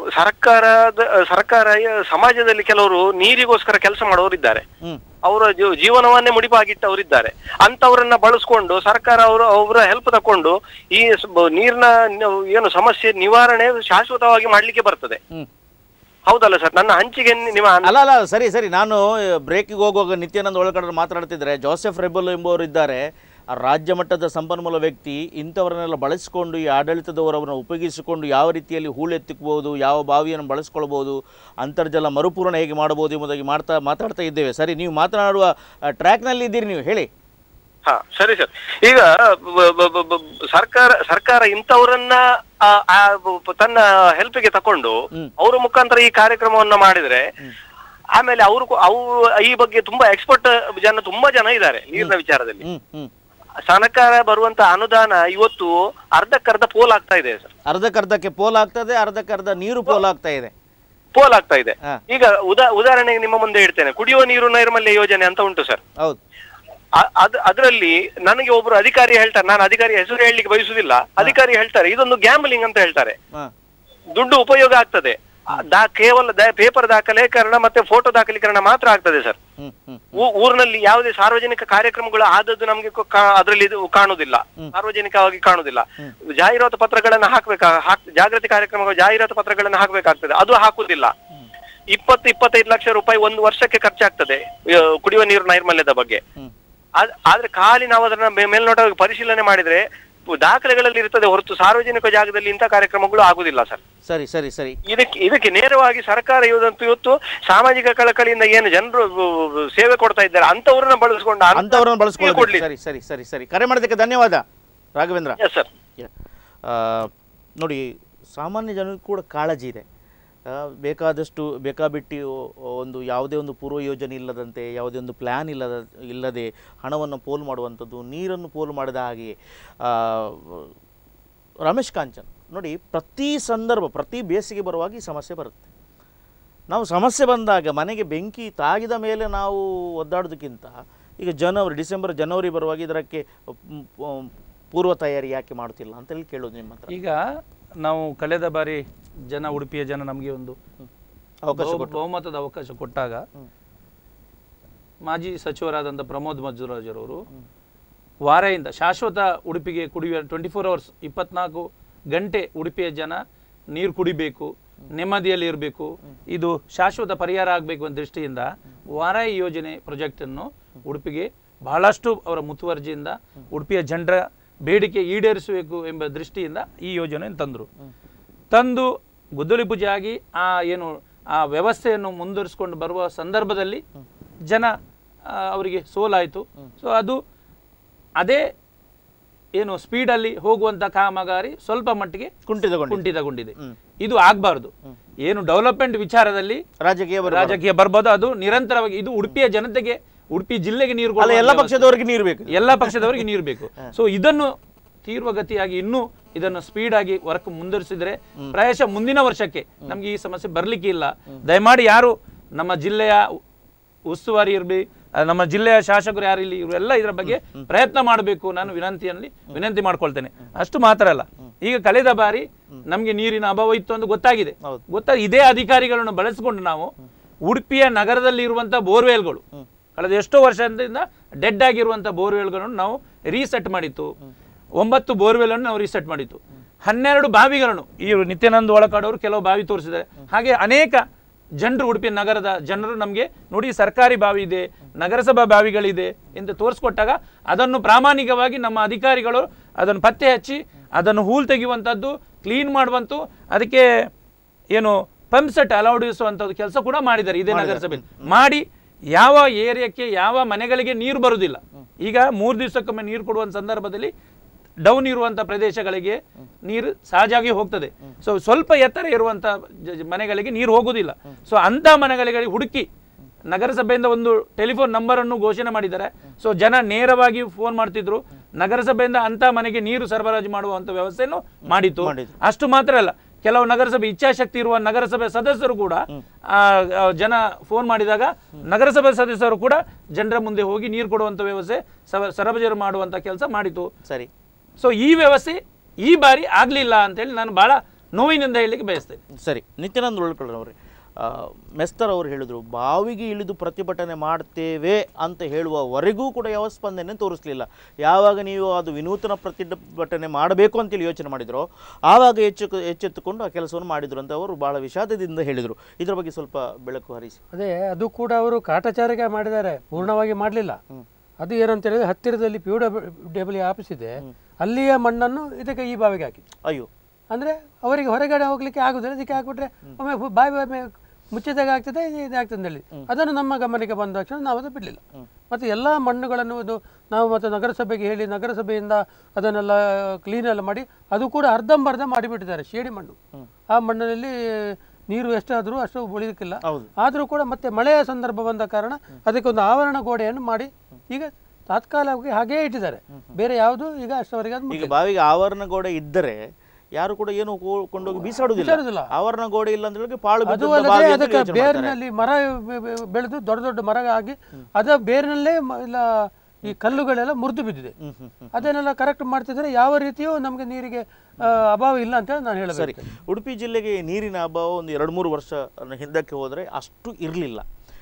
ಸರ್ಕಾರದ ಸರ್ಕಾರ ಸಮಾಜದಲ್ಲಿ ಕೆಲವರು ನೀರಿಗೋಸ್ಕರ ಕೆಲಸ ಮಾಡೋರಿದ್ದಾರೆ ಹ್ಞೂ ಅವರ ಜೀವ- ಜೀವನವನ್ನೇ ಮುಡಿಪಾಗಿಟ್ಟವರಿದ್ದಾರೆ ಅಂತವರನ್ನ ಬಳಸ್ಕೊಂಡು ಸರ್ಕಾರ ಅವರು ಅವರ ಹೆಲ್ಪ್ ತಕೊಂಡು ಈ ಸ- ಬ- ನೀರಿನ ನ- ಏನು ಸಮಸ್ಯೆ ನಿವಾರಣೆ ಶಾಶ್ವತವಾಗಿ ಮಾಡ್ಲಿಕ್ಕೆ ಬರ್ತದೆ ಹ್ಞೂ ಹೌದಲ್ಲ ಸರ್ ನನ್ನ ಹಂಚಿಗೆ ನಿಮ್ಮ ಅಲ್ಲ ಅಲ್ಲ ಸರಿ ಸರಿ ನಾನು ಬ್ರೇಕಿಗೆ ಹೋಗುವಾಗ ನಿತ್ಯಾನಂದ ಒಳಗಡೆ ಮಾತನಾಡ್ತಿದ್ರೆ ಜೋಸೆಫ್ ರೆಬಲ್ ಎಂಬುವರು ಇದ್ದಾರೆ ಆ ರಾಜ್ಯ ಮಟ್ಟದ ಸಂಪನ್ಮೂಲ ವ್ಯಕ್ತಿ ಇಂಥವರನ್ನೆಲ್ಲ ಬಳಸಿಕೊಂಡು ಈ ಆಡಳಿತದವರನ್ನು ಉಪಯೋಗಿಸಿಕೊಂಡು ಯಾವ ರೀತಿಯಲ್ಲಿ ಹೂಳೆತ್ತಿಕ್ಬೋದು ಯಾವ ಬಾವಿಯನ್ನು ಬಳಸ್ಕೊಳ್ಬೋದು ಅಂತರ್ಜಲ ಮರುಪೂರಣ ಹೇಗೆ ಮಾಡ್ಬೋದು ಎಂಬುದಾಗಿ ಮಾಡ್ತಾ ಮಾತಾಡ್ತಾ ಇದ್ದೇವೆ ಸರಿ ನೀವು ಮಾತನಾಡುವ ಟ್ರ್ಯಾಕ್ನಲ್ಲಿ ಇದ್ದೀರಿ ನೀವು ಹೇಳಿ ಹಾ ಸರಿ ಸರ್ ಈಗ ಬ- ಬ- ಬ- ಬ- ಸರ್ಕಾರ ಸರ್ಕಾರ ಇಂಥವರನ್ನ ಆ, ಆ, ಬ- ತನ್ನ ಹೆಲ್ಪ್ಗೆ ತಕೊಂಡು ಅವರ ಮುಖಾಂತರ ಈ ಕಾರ್ಯಕ್ರಮವನ್ನ ಮಾಡಿದ್ರೆ ಆಮೇಲೆ ಅವರು ಅವು ಈ ಬಗ್ಗೆ ತುಂಬಾ ಎಕ್ಸ್ಪರ್ಟ್ ಜನ ತುಂಬಾ ಜನ ಇದ್ದಾರೆ ನೀರಿನ ವಿಚಾರದಲ್ಲಿ ಹ್ಞೂ ಹ್ಞೂ ಸರ್ಕಾರ ಬರುವಂತ ಅನುದಾನ ಇವತ್ತು ಅರ್ಧಕ್ಕರ್ಧ ಪೋಲ್ ಆಗ್ತಾ ಇದೆ ಸರ್ ಅರ್ಧಕ್ಕರ್ಧಕ್ಕೆ ಪೋಲ್ ಆಗ್ತದೆ ಅರ್ಧಕ್ಕರ್ಧ ನೀರು ಪೋಲ್ ಆಗ್ತಾ ಇದೆ ಪೋಲ್ ಆಗ್ತಾ ಇದೆ ಹಾ. ಈಗ ಉದಾ ಉದಾಹರಣೆಗೆ ನಿಮ್ಮ ಮುಂದೆ ಇಡ್ತೇನೆ ಕುಡಿಯುವ ನೀರು ನೈರ್ಮಲ್ಯ ಯೋಜನೆ ಅಂತ ಉಂಟು ಸರ್ ಹೌದು ಅ- ಅದ್ ಅದರಲ್ಲಿ ನನಗೆ ಒಬ್ರು ಅಧಿಕಾರಿ ಹೇಳ್ತಾರೆ ನಾನು ಅಧಿಕಾರಿ ಹೆಸರು ಹೇಳಲಿಕ್ಕೆ ಬಯಸುದಿಲ್ಲ ಅಧಿಕಾರಿ ಹೇಳ್ತಾರೆ ಇದೊಂದು ಗ್ಯಾಂಬ್ಲಿಂಗ್ ಅಂತ ಹೇಳ್ತಾರೆ ಹಾಂ ದುಡ್ಡು ಉಪಯೋಗ ಆಗ್ತದೆ ಆ, ದಾ ಕೇವಲ ದಾ- ಪೇಪರ್ ದಾಖಲೀಕರಣ ಮತ್ತೆ ಫೋಟೋ ದಾಖಲೀಕರಣ ಮಾತ್ರ ಆಗ್ತದೆ ಸರ್ ಹ್ಞೂ ಹ್ಞೂ ಊ- ಊರಿನಲ್ಲಿ ಯಾವುದೇ ಸಾರ್ವಜನಿಕ ಕಾರ್ಯಕ್ರಮಗಳು ಆದದ್ದು ನಮಗೆ ಕೊ- ಕಾ- ಅದರಲ್ಲಿ ಇದು ಕಾಣುದಿಲ್ಲ ಸಾರ್ವಜನಿಕವಾಗಿ ಕಾಣುದಿಲ್ಲ ಜಾಹೀರಾತು ಪತ್ರಗಳನ್ನ ಹಾಕ್ಬೇಕಾ ಹಾಕ್ ಜಾಗೃತಿ ಕಾರ್ಯಕ್ರಮಗಳು ಜಾಹೀರಾತು ಪತ್ರಗಳನ್ನ ಹಾಕ್ಬೇಕಾಗ್ತದೆ ಅದು ಹಾಕುದಿಲ್ಲ ಇಪ್ಪತ್ತು ಇಪ್ಪತ್ತೈದು ಲಕ್ಷ ರೂಪಾಯಿ ಒಂದು ವರ್ಷಕ್ಕೆ ಖರ್ಚಾಗ್ತದೆ ಆ, ಕುಡಿಯುವ ನೀರು ನೈರ್ಮಲ್ಯದ ಬಗ್ಗೆ ಹ್ಮ್. ಆದ್- ಆದ್ರೆ ಖಾಲಿ ನಾವು ಅದನ್ನ ಮೇ- ಮೇಲ್ನೋಟವಾಗಿ ಪರಿಶೀಲನೆ ಮಾಡಿದ್ರೆ ದಾಖಲೆಗಳಲ್ಲಿ ಇರ್ತದೆ ಹೊರತು ಸಾರ್ವಜನಿಕ ಜಾಗದಲ್ಲಿ ಇಂಥ ಕಾರ್ಯಕ್ರಮಗಳು ಆಗುದಿಲ್ಲ ಸರ್ ಸರಿ ಸರಿ ಸರಿ ಇದಕ್ಕೆ ಇದಕ್ಕೆ ನೇರವಾಗಿ ಸರ್ಕಾರ ಇವತ್ತು ಇವತ್ತು ಸಾಮಾಜಿಕ ಕಳಕಳಿಯಿಂದ ಏನು ಜನರು ಸೇವೆ ಕೊಡ್ತಾ ಇದ್ದಾರೆ ಅಂತವ್ರನ್ನ ಬಳಸ್ಕೊಂಡು ಅಂತ- ಅಂಥವ್ರನ್ನ ಬಳಸ್ಕೊಳ್ಳಿ ಕೊಡ್ಲಿ ಸರಿ ಸರಿ ಸರಿ ಸರಿ ಕರೆ ಮಾಡೋದಕ್ಕೆ ಧನ್ಯವಾದ ರಾಘವೇಂದ್ರ ಎಸ್ ಸರ್ Yeah. ಆ, ನೋಡಿ ಸಾಮಾನ್ಯ ಜನರಿಗೆ ಕೂಡ ಕಾಳಜಿ ಇದೆ ಆ, ಬೇಕಾದಷ್ಟು ಬೇಕಾಬಿಟ್ಟು ಒಂದು ಯಾವುದೇ ಒಂದು ಪೂರ್ವ ಯೋಜನೆ ಇಲ್ಲದಂತೆ ಯಾವುದೇ ಒಂದು ಪ್ಲ್ಯಾನ್ ಇಲ್ಲದ ಇಲ್ಲದೆ ಹಣವನ್ನು ಪೋಲು ಮಾಡುವಂಥದ್ದು ನೀರನ್ನು ಪೋಲು ಮಾಡಿದ ಹಾಗೆ ಆ, ರಮೇಶ್ ಕಾಂಚನ್ ನೋಡಿ ಪ್ರತಿ ಸಂದರ್ಭ ಪ್ರತಿ ಬೇಸಿಗೆ ಬರುವಾಗ ಈ ಸಮಸ್ಯೆ ಬರುತ್ತೆ ನಾವು ಸಮಸ್ಯೆ ಬಂದಾಗ ಮನೆಗೆ ಬೆಂಕಿ ತಾಗಿದ ಮೇಲೆ ನಾವು ಒದ್ದಾಡೋದಕ್ಕಿಂತ ಈಗ ಜನವರಿ ಡಿಸೆಂಬರ್ ಜನವರಿ ಬರುವಾಗ ಇದಕ್ಕೆ ಮ್, ಮ್, ಪೂರ್ವ ತಯಾರಿ ಯಾಕೆ ಮಾಡ್ತಿಲ್ಲ ಅಂತೇಳಿ ಕೇಳೋದು ನಿಮ್ಮ ಹತ್ರ ಈಗ ನಾವು ಕಳೆದ ಬಾರಿ ಜನ ಉಡುಪಿಯ ಜನ ನಮಗೆ ಒಂದು ಅವಕಾಶ ಬಹು- ಕೊಟ್ಟು ಬಹುಮತದ ಅವಕಾಶ ಕೊಟ್ಟಾಗ ಮಾಜಿ ಸಚಿವರಾದಂಥ ಪ್ರಮೋದ್ ಮಜ್ಜುರಾಜರವರು ವಾರೆಯಿಂದ ಶಾಶ್ವತ ಉಡುಪಿಗೆ ಕುಡಿಯುವ ಟ್ವೆಂಟಿ ಫೋರ್ ಅವರ್ಸ್ ಇಪ್ಪತ್ನಾಲ್ಕು ಗಂಟೆ ಉಡುಪಿಯ ಜನ ನೀರು ಕುಡಿಬೇಕು ನೆಮ್ಮದಿಯಲ್ಲಿ ಇರಬೇಕು ಇದು ಶಾಶ್ವತ ಪರಿಹಾರ ಆಗಬೇಕು ಅನ್ನೋ ದೃಷ್ಟಿಯಿಂದ ವಾರಾಯಿ ಯೋಜನೆ ಪ್ರಾಜೆಕ್ಟನ್ನು ಉಡುಪಿಗೆ ಬಹಳಷ್ಟು ಅವರ ಮುತುವರ್ಜಿಯಿಂದ ಉಡುಪಿಯ ಜನರ ಬೇಡಿಕೆ ಈಡೇರಿಸಬೇಕು ಎಂಬ ದೃಷ್ಟಿಯಿಂದ ಈ ಯೋಜನೆಯನ್ನು ತಂದರು ತಂದು ಗುದ್ದಲಿ ಪೂಜೆ ಆಗಿ ಆ ಏನು ಆ ವ್ಯವಸ್ಥೆಯನ್ನು ಮುಂದುವರಿಸಿಕೊಂಡು ಬರುವ ಸಂದರ್ಭದಲ್ಲಿ ಜನ ಆ, ಅವರಿಗೆ ಸೋಲಾಯಿತು ಸೊ ಅದು ಅದೇ ಏನು ಸ್ಪೀಡಲ್ಲಿ ಹೋಗುವಂಥ ಕಾಮಗಾರಿ ಸ್ವಲ್ಪ ಮಟ್ಟಿಗೆ ಕುಂಠಿತಗೊಂಡು ಕುಂಠಿತಗೊಂಡಿದೆ ಇದು ಆಗಬಾರ್ದು ಏನು ಡೆವಲಪ್ಮೆಂಟ್ ವಿಚಾರದಲ್ಲಿ ರಾಜಕೀಯ ಬರ- ರಾಜಕೀಯ ಬರ್ಬೋದು ಅದು ನಿರಂತರವಾಗಿ ಇದು ಉಡುಪಿಯ ಜನತೆಗೆ ಉಡುಪಿ ಜಿಲ್ಲೆಗೆ ನೀರು ಅಲ್ಲ ಕೊಡುವ ಎಲ್ಲ ವ್ಯವಸ್ಥೆ. ಪಕ್ಷದವರಿಗೆ ನೀರು ಬೇಕು ಎಲ್ಲ ಪಕ್ಷದವರಿಗೆ ನೀರು ಬೇಕು ಸೊ ಇದನ್ನು ತೀವ್ರಗತಿಯಾಗಿ ಇನ್ನೂ ಇದನ್ನು ಸ್ಪೀಡ್ ಆಗಿ ವರ್ಕ್ ಮುಂದುವರಿಸಿದ್ರೆ ಪ್ರಾಯಶಃ ಮುಂದಿನ ವರ್ಷಕ್ಕೆ ನಮ್ಗೆ ಈ ಸಮಸ್ಯೆ ಬರ್ಲಿಕ್ಕೆ ಇಲ್ಲ ದಯಮಾಡಿ ಯಾರು ನಮ್ಮ ಜಿಲ್ಲೆಯ ಉ- ಉಸ್ತುವಾರಿ ಇರಲಿ ನಮ್ಮ ಜಿಲ್ಲೆಯ ಶಾಸಕರು ಯಾರು ಇಲ್ಲಿ ಇವರೆಲ್ಲ ಇದರ ಬಗ್ಗೆ ಪ್ರಯತ್ನ ಮಾಡಬೇಕು ನಾನು ವಿನಂತಿಯಲ್ಲಿ ವಿನಂತಿ ಮಾಡ್ಕೊಳ್ತೇನೆ ಅಷ್ಟು ಮಾತ್ರ ಅಲ್ಲ ಈಗ ಕಳೆದ ಬಾರಿ ನಮ್ಗೆ ನೀರಿನ ಅಭಾವ ಇತ್ತು ಅಂತ ಗೊತ್ತಾಗಿದೆ ಹೌದು. ಗೊತ್ತಾ ಇದೇ ಅಧಿಕಾರಿಗಳನ್ನು ಬಳಸಿಕೊಂಡು ನಾವು ಉಡುಪಿಯ ನಗರದಲ್ಲಿ ಇರುವಂತ ಬೋರ್ವೆಲ್ಗಳು ಕಳೆದ ಎಷ್ಟೋ ವರ್ಷದಿಂದ ಡೆಡ್ ಆಗಿರುವಂತ ಬೋರ್ವೆಲ್ಗಳನ್ನು ನಾವು ರೀಸೆಟ್ ಮಾಡಿತ್ತು ಒಂಬತ್ತು ಬೋರ್ವೆಲ್ ಅನ್ನು ನಾವು ರೀಸೆಟ್ ಮಾಡಿತ್ತು ಹನ್ನೆರಡು ಬಾವಿಗಳನ್ನು ಈ ನಿತ್ಯಾನಂದ ಒಳಕಾಡವರು ಕೆಲವು ಬಾವಿ ತೋರಿಸಿದ್ದಾರೆ ಹಾಗೆ ಅನೇಕ ಜನರು ಉಡುಪಿ ನಗರದ ಜನರು ನಮಗೆ ನೋಡಿ ಸರ್ಕಾರಿ ಬಾವಿ ಇದೆ ನಗರಸಭಾ ಬಾವಿಗಳಿದೆ ಎಂದು ತೋರಿಸ್ಕೊಟ್ಟಾಗ ಅದನ್ನು ಪ್ರಾಮಾಣಿಕವಾಗಿ ನಮ್ಮ ಅಧಿಕಾರಿಗಳು ಅದನ್ನು ಪತ್ತೆ ಹಚ್ಚಿ ಅದನ್ನು ಹೂಲ್ ತೆಗೆಯುವಂಥದ್ದು ಕ್ಲೀನ್ ಮಾಡುವಂತು ಅದಕ್ಕೆ ಏನು ಪಂಪ್ ಸೆಟ್ ಅಳವಡಿಸುವಂಥದ್ದು ಕೆಲಸ ಕೂಡ ಮಾಡಿದ್ದಾರೆ ಇದೇ ನಗರಸಭೆ ಮಾಡಿ ಯಾವ ಏರಿಯಾಕ್ಕೆ ಯಾವ ಮನೆಗಳಿಗೆ ನೀರು ಬರುವುದಿಲ್ಲ ಈಗ ಮೂರು ದಿವಸಕ್ಕೊಮ್ಮೆ ನೀರು ಕೊಡುವ ಸಂದರ್ಭದಲ್ಲಿ ಡೌನ್ ಇರುವಂಥ ಪ್ರದೇಶಗಳಿಗೆ ನೀರು ಸಹಜವಾಗಿ ಹೋಗ್ತದೆ ಸೊ ಸ್ವಲ್ಪ ಎತ್ತರ ಇರುವಂಥ ಜ- ಜ- ಮನೆಗಳಿಗೆ ನೀರು ಹೋಗುವುದಿಲ್ಲ ಸೊ ಅಂಥ ಮನೆಗಳಿಗೆ ಹುಡುಕಿ ನಗರಸಭೆಯಿಂದ ಒಂದು ಟೆಲಿಫೋನ್ ನಂಬರ್ ಅನ್ನು ಘೋಷಣೆ ಮಾಡಿದ್ದಾರೆ ಸೊ ಜನ ನೇರವಾಗಿ ಫೋನ್ ಮಾಡ್ತಿದ್ರು ನಗರಸಭೆಯಿಂದ ಅಂತ ಮನೆಗೆ ನೀರು ಸರಬರಾಜು ಮಾಡುವಂತ ವ್ಯವಸ್ಥೆಯನ್ನು ಮಾಡಿತ್ತು ಮಾಡಿದ್ರು. ಅಷ್ಟು ಮಾತ್ರ ಅಲ್ಲ ಕೆಲವು ನಗರಸಭೆ ಇಚ್ಛಾಶಕ್ತಿ ಇರುವ ನಗರಸಭೆ ಸದಸ್ಯರು ಕೂಡ ಆ, ಆ, ಜನ ಫೋನ್ ಮಾಡಿದಾಗ ನಗರಸಭೆ ಸದಸ್ಯರು ಕೂಡ ಜನರ ಮುಂದೆ ಹೋಗಿ ನೀರು ಕೊಡುವಂತ ವ್ಯವಸ್ಥೆ ಸವ- ಸರಬರಾಜು ಮಾಡುವಂತ ಕೆಲಸ ಮಾಡಿತು ಸರಿ ಸೊ ಈ ವ್ಯವಸ್ಥೆ ಈ ಬಾರಿ ಆಗ್ಲಿಲ್ಲ ಅಂತೇಳಿ ನಾನು ಬಹಳ ನೋವಿನಿಂದ ಹೇಳಲಿಕ್ಕೆ ಬಯಸ್ತೇನೆ ಸರಿ ನಿತ್ಯಾನಂದ ಉಳ್ಕೊಳ್ಳೋರವ್ರೆ ಮೆಸ್ತರ್ ಅವರು ಹೇಳಿದರು ಬಾವಿಗೆ ಇಳಿದು ಪ್ರತಿಭಟನೆ ಮಾಡ್ತೇವೆ ಅಂತ ಹೇಳುವವರೆಗೂ ಕೂಡ ಯಾವ ಸ್ಪಂದನೆ ತೋರಿಸಲಿಲ್ಲ ಯಾವಾಗ ನೀವು ಅದು ವಿನೂತನ ಪ್ರತಿಭಟನೆ ಮಾಡಬೇಕು ಅಂತೇಳಿ ಯೋಚನೆ ಮಾಡಿದ್ರು ಆವಾಗ ಹೆಚ್ಚು ಎಚ್ಚೆತ್ತುಕೊಂಡು ಆ ಕೆಲಸವನ್ನು ಮಾಡಿದ್ರು ಅಂತ ಅವರು ಬಹಳ ವಿಷಾದದಿಂದ ಹೇಳಿದರು ಇದರ ಬಗ್ಗೆ ಸ್ವಲ್ಪ ಬೆಳಕು ಹರಿಸಿ ಅದೇ ಅದು ಕೂಡ ಅವರು ಕಾಟಾಚಾರಕ್ಕೆ ಮಾಡಿದ್ದಾರೆ ಪೂರ್ಣವಾಗಿ ಮಾಡಲಿಲ್ಲ ಅದು ಏನಂತ ಹೇಳಿದ್ರೆ ಹತ್ತಿರದಲ್ಲಿ ಪಿ ಡಬ್ಲ್ಯೂ ಆಫೀಸ್ ಇದೆ ಅಲ್ಲಿಯ ಮಣ್ಣನ್ನು ಇದಕ್ಕೆ ಈ ಬಾವಿಗೆ ಹಾಕಿ ಅಯ್ಯೋ ಅಂದರೆ ಅವರಿಗೆ ಹೊರಗಡೆ ಹೋಗ್ಲಿಕ್ಕೆ ಆಗುದಿಲ್ಲ ಅದಕ್ಕೆ ಹಾಕ್ಬಿಟ್ರೆ ಒಮ್ಮೆ ಫು- ಬಾವಿ ಒಮ್ಮೆ ಮುಚ್ಚಿದಾಗ ಆಗ್ತದೆ ಇದು ಇದಾಗ್ತದೆ ಅಂತ ಹೇಳಿ ಅದನ್ನು ನಮ್ಮ ಗಮನಕ್ಕೆ ಬಂದ ತಕ್ಷಣ ನಾವು ಅದು ಬಿಡಲಿಲ್ಲ ಮತ್ತು ಎಲ್ಲ ಮಣ್ಣುಗಳನ್ನು ಇದು ನಾವು ಮತ್ತು ನಗರಸಭೆಗೆ ಹೇಳಿ ನಗರಸಭೆಯಿಂದ ಅದನ್ನೆಲ್ಲ ಕ್ಲೀನ್ ಎಲ್ಲ ಮಾಡಿ ಅದು ಕೂಡ ಅರ್ಧಂಬರ್ಧ ಮಾಡಿಬಿಟ್ಟಿದ್ದಾರೆ ಶೇಡಿ ಮಣ್ಣು ಆ ಮಣ್ಣಿನಲ್ಲಿ ನೀರು ಎಷ್ಟಾದರೂ ಅಷ್ಟು ಉಳಿಲಿಕ್ಕಿಲ್ಲ ಹೌದು. ಆದರೂ ಕೂಡ ಮತ್ತೆ ಮಳೆಯ ಸಂದರ್ಭ ಬಂದ ಕಾರಣ ಅದಕ್ಕೆ ಒಂದು ಆವರಣ ಗೋಡೆಯನ್ನು ಮಾಡಿ ಈಗ ತಾತ್ಕಾಲಿಕವಾಗಿ ಹಾಗೇ ಇಟ್ಟಿದ್ದಾರೆ ಬೇರೆ ಯಾವುದು ಈಗ ಅಷ್ಟವರೆಗೆ ಅದು ಈಗ ಮುಟ್ಟಿಲ್ಲ. ಬಾವಿಗೆ ಆವರಣ ಗೋಡೆ ಇದ್ದರೆ ಯಾರು ಕೂಡ ಏನು ಕೋ- ಕೊಂಡೋಗಿ ಬೀಸಾಡುದಿಲ್ಲ ಬೀಸಾಡುದಿಲ್ಲ. ಆವರಣ ಗೋಡೆ ಇಲ್ಲ ಅಂತ ಹೇಳಿದ್ರೆ ಪಾಳು ಅದು ಬಿದ್ದಂತ ಅಲ್ಲದೆ ಬಾವಿ ಅಂತ ಅದಕ್ಕೆ ಯೋಚನೆ ಮಾಡ್ತಾರೆ. ಬೇರಿನಲ್ಲಿ ಮರ ಬೆ- ಬೆ- ಬೆಳೆದು ದೊಡ್ಡ ದೊಡ್ಡ ಮರ ಆಗಿ ಅದ ಬೇರಿನಲ್ಲೇ ಮ- ಇಲ್ಲ ಈ ಕಲ್ಲುಗಳೆಲ್ಲ ಮುರಿದು ಬಿದ್ದಿದೆ ಹ್ಮ್, ಹ್ಮ್, ಹ್ಮ್. ಅದನ್ನೆಲ್ಲ ಕರೆಕ್ಟ್ ಮಾಡ್ತಿದ್ರೆ ಯಾವ ರೀತಿಯೂ ನಮಗೆ ನೀರಿಗೆ ಆ, ಅಭಾವ ಇಲ್ಲ ಅಂತ ನಾನು ಸರಿ ಹೇಳಬೇಕು ಉಡುಪಿ ಜಿಲ್ಲೆಗೆ ನೀರಿನ ಅಭಾವ ಒಂದು ಎರಡು ಮೂರು ವರ್ಷ ಹಿಂದಕ್ಕೆ ಹೋದರೆ ಅಷ್ಟು ಇರಲಿಲ್ಲ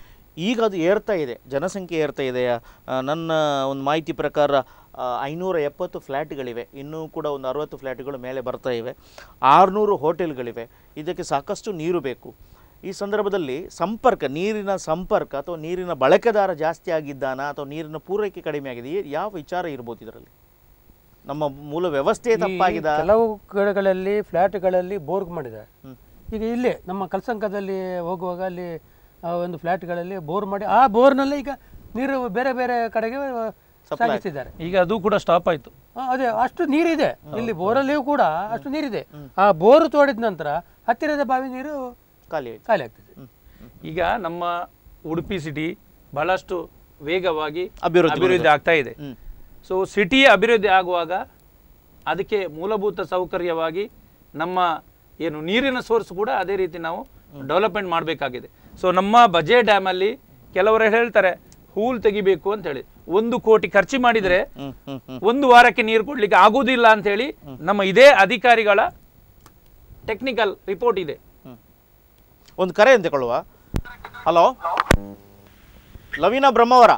ಈಗ ಅದು ಏರ್ತಾ ಇದೆ ಜನಸಂಖ್ಯೆ ಏರ್ತಾ ಇದೆ ಆ, ನನ್ನ ಒಂದು ಮಾಹಿತಿ ಪ್ರಕಾರ ಆ, ಐನೂರ ಎಪ್ಪತ್ತು ಫ್ಲ್ಯಾಟ್ಗಳಿವೆ ಇನ್ನೂ ಕೂಡ ಒಂದು ಅರವತ್ತು ಫ್ಲ್ಯಾಟ್ಗಳು ಮೇಲೆ ಬರ್ತಾ ಇವೆ ಆರುನೂರು ಹೋಟೆಲ್ಗಳಿವೆ ಇದಕ್ಕೆ ಸಾಕಷ್ಟು ನೀರು ಬೇಕು ಈ ಸಂದರ್ಭದಲ್ಲಿ ಸಂಪರ್ಕ ನೀರಿನ ಸಂಪರ್ಕ ಅಥವಾ ನೀರಿನ ಬಳಕೆದಾರ ಜಾಸ್ತಿ ಆಗಿದ್ದಾನಾ ಅಥವಾ ನೀರಿನ ಪೂರೈಕೆ ಕಡಿಮೆ ಆಗಿದೆ ಯಾವ ವಿಚಾರ ಇರ್ಬೋದು ಇದರಲ್ಲಿ ನಮ್ಮ ಮೂಲ ವ್ಯವಸ್ಥೆ ತಪ್ಪಾಗಿದ ಕೆಲವು ಕಡೆಗಳಲ್ಲಿ ಫ್ಲ್ಯಾಟ್ಗಳಲ್ಲಿ ಬೋರ್ಗ್ ಮಾಡಿದ್ದಾರೆ ಈಗ ಇಲ್ಲೇ ನಮ್ಮ ಕಲ್ಸಂಕದಲ್ಲಿ ಹೋಗುವಾಗ ಅಲ್ಲಿ ಆ ಒಂದು ಫ್ಲ್ಯಾಟ್ಗಳಲ್ಲಿ ಬೋರ್ ಮಾಡಿ ಆ ಬೋರ್ನಲ್ಲೇ ಈಗ ನೀರು ಬೇರೆ ಬೇರೆ ಕಡೆಗೆ ಸಾಗಿಸ್ತಿದ್ದಾರೆ ಈಗ ಅದು ಕೂಡ ಸ್ಟಾಪ್ ಆಯ್ತು ಆ, ಅದೇ ಅಷ್ಟು ನೀರಿದೆ ಇಲ್ಲಿ ಬೋರಲ್ಲಿಯೂ ಕೂಡ ಅಷ್ಟು ನೀರಿದೆ ಆ ಬೋರು ತೋಡಿದ ನಂತರ ಹತ್ತಿರದ ಬಾವಿ ನೀರು ಖಾಲಿ ಆಯ್ತು ಖಾಲಿ ಆಗ್ತದೆ ಈಗ ನಮ್ಮ ಉಡುಪಿ ಸಿಟಿ ಬಹಳಷ್ಟು ವೇಗವಾಗಿ ಅಭಿವೃದ್ಧಿ ಅಭಿವೃದ್ಧಿ ಆಗ್ತಾ ಇದೆ ಹ್ಮ್. ಸೊ ಸಿಟಿ ಅಭಿವೃದ್ಧಿ ಆಗುವಾಗ ಅದಕ್ಕೆ ಮೂಲಭೂತ ಸೌಕರ್ಯವಾಗಿ ನಮ್ಮ ಏನು ನೀರಿನ ಸೋರ್ಸ್ ಕೂಡ ಅದೇ ರೀತಿ ನಾವು ಡೆವಲಪ್ಮೆಂಟ್ ಮಾಡಬೇಕಾಗಿದೆ ಸೊ ನಮ್ಮ ಬಜೆ ಡ್ಯಾಮಲ್ಲಿ ಕೆಲವರು ಹೇಳ್ತಾರೆ ಹೂಲ್ ತೆಗಿಬೇಕು ಅಂತ ಹೇಳಿ ಒಂದು ಕೋಟಿ ಖರ್ಚು ಮಾಡಿದರೆ ಹ್ಮ್ ಹ್ಮ್ ಹ್ಮ್ ಒಂದು ವಾರಕ್ಕೆ ನೀರು ಕೊಡ್ಲಿಕ್ಕೆ ಆಗುವುದಿಲ್ಲ ಅಂತ ಹೇಳಿ ನಮ್ಮ ಇದೇ ಅಧಿಕಾರಿಗಳ ಟೆಕ್ನಿಕಲ್ ರಿಪೋರ್ಟ್ ಇದೆ ಒಂದು ಕರೆ ಅಂತ ತಗೊಳ್ಳುವ ಹಲೋ ಲವೀನಾ ಬ್ರಹ್ಮವರ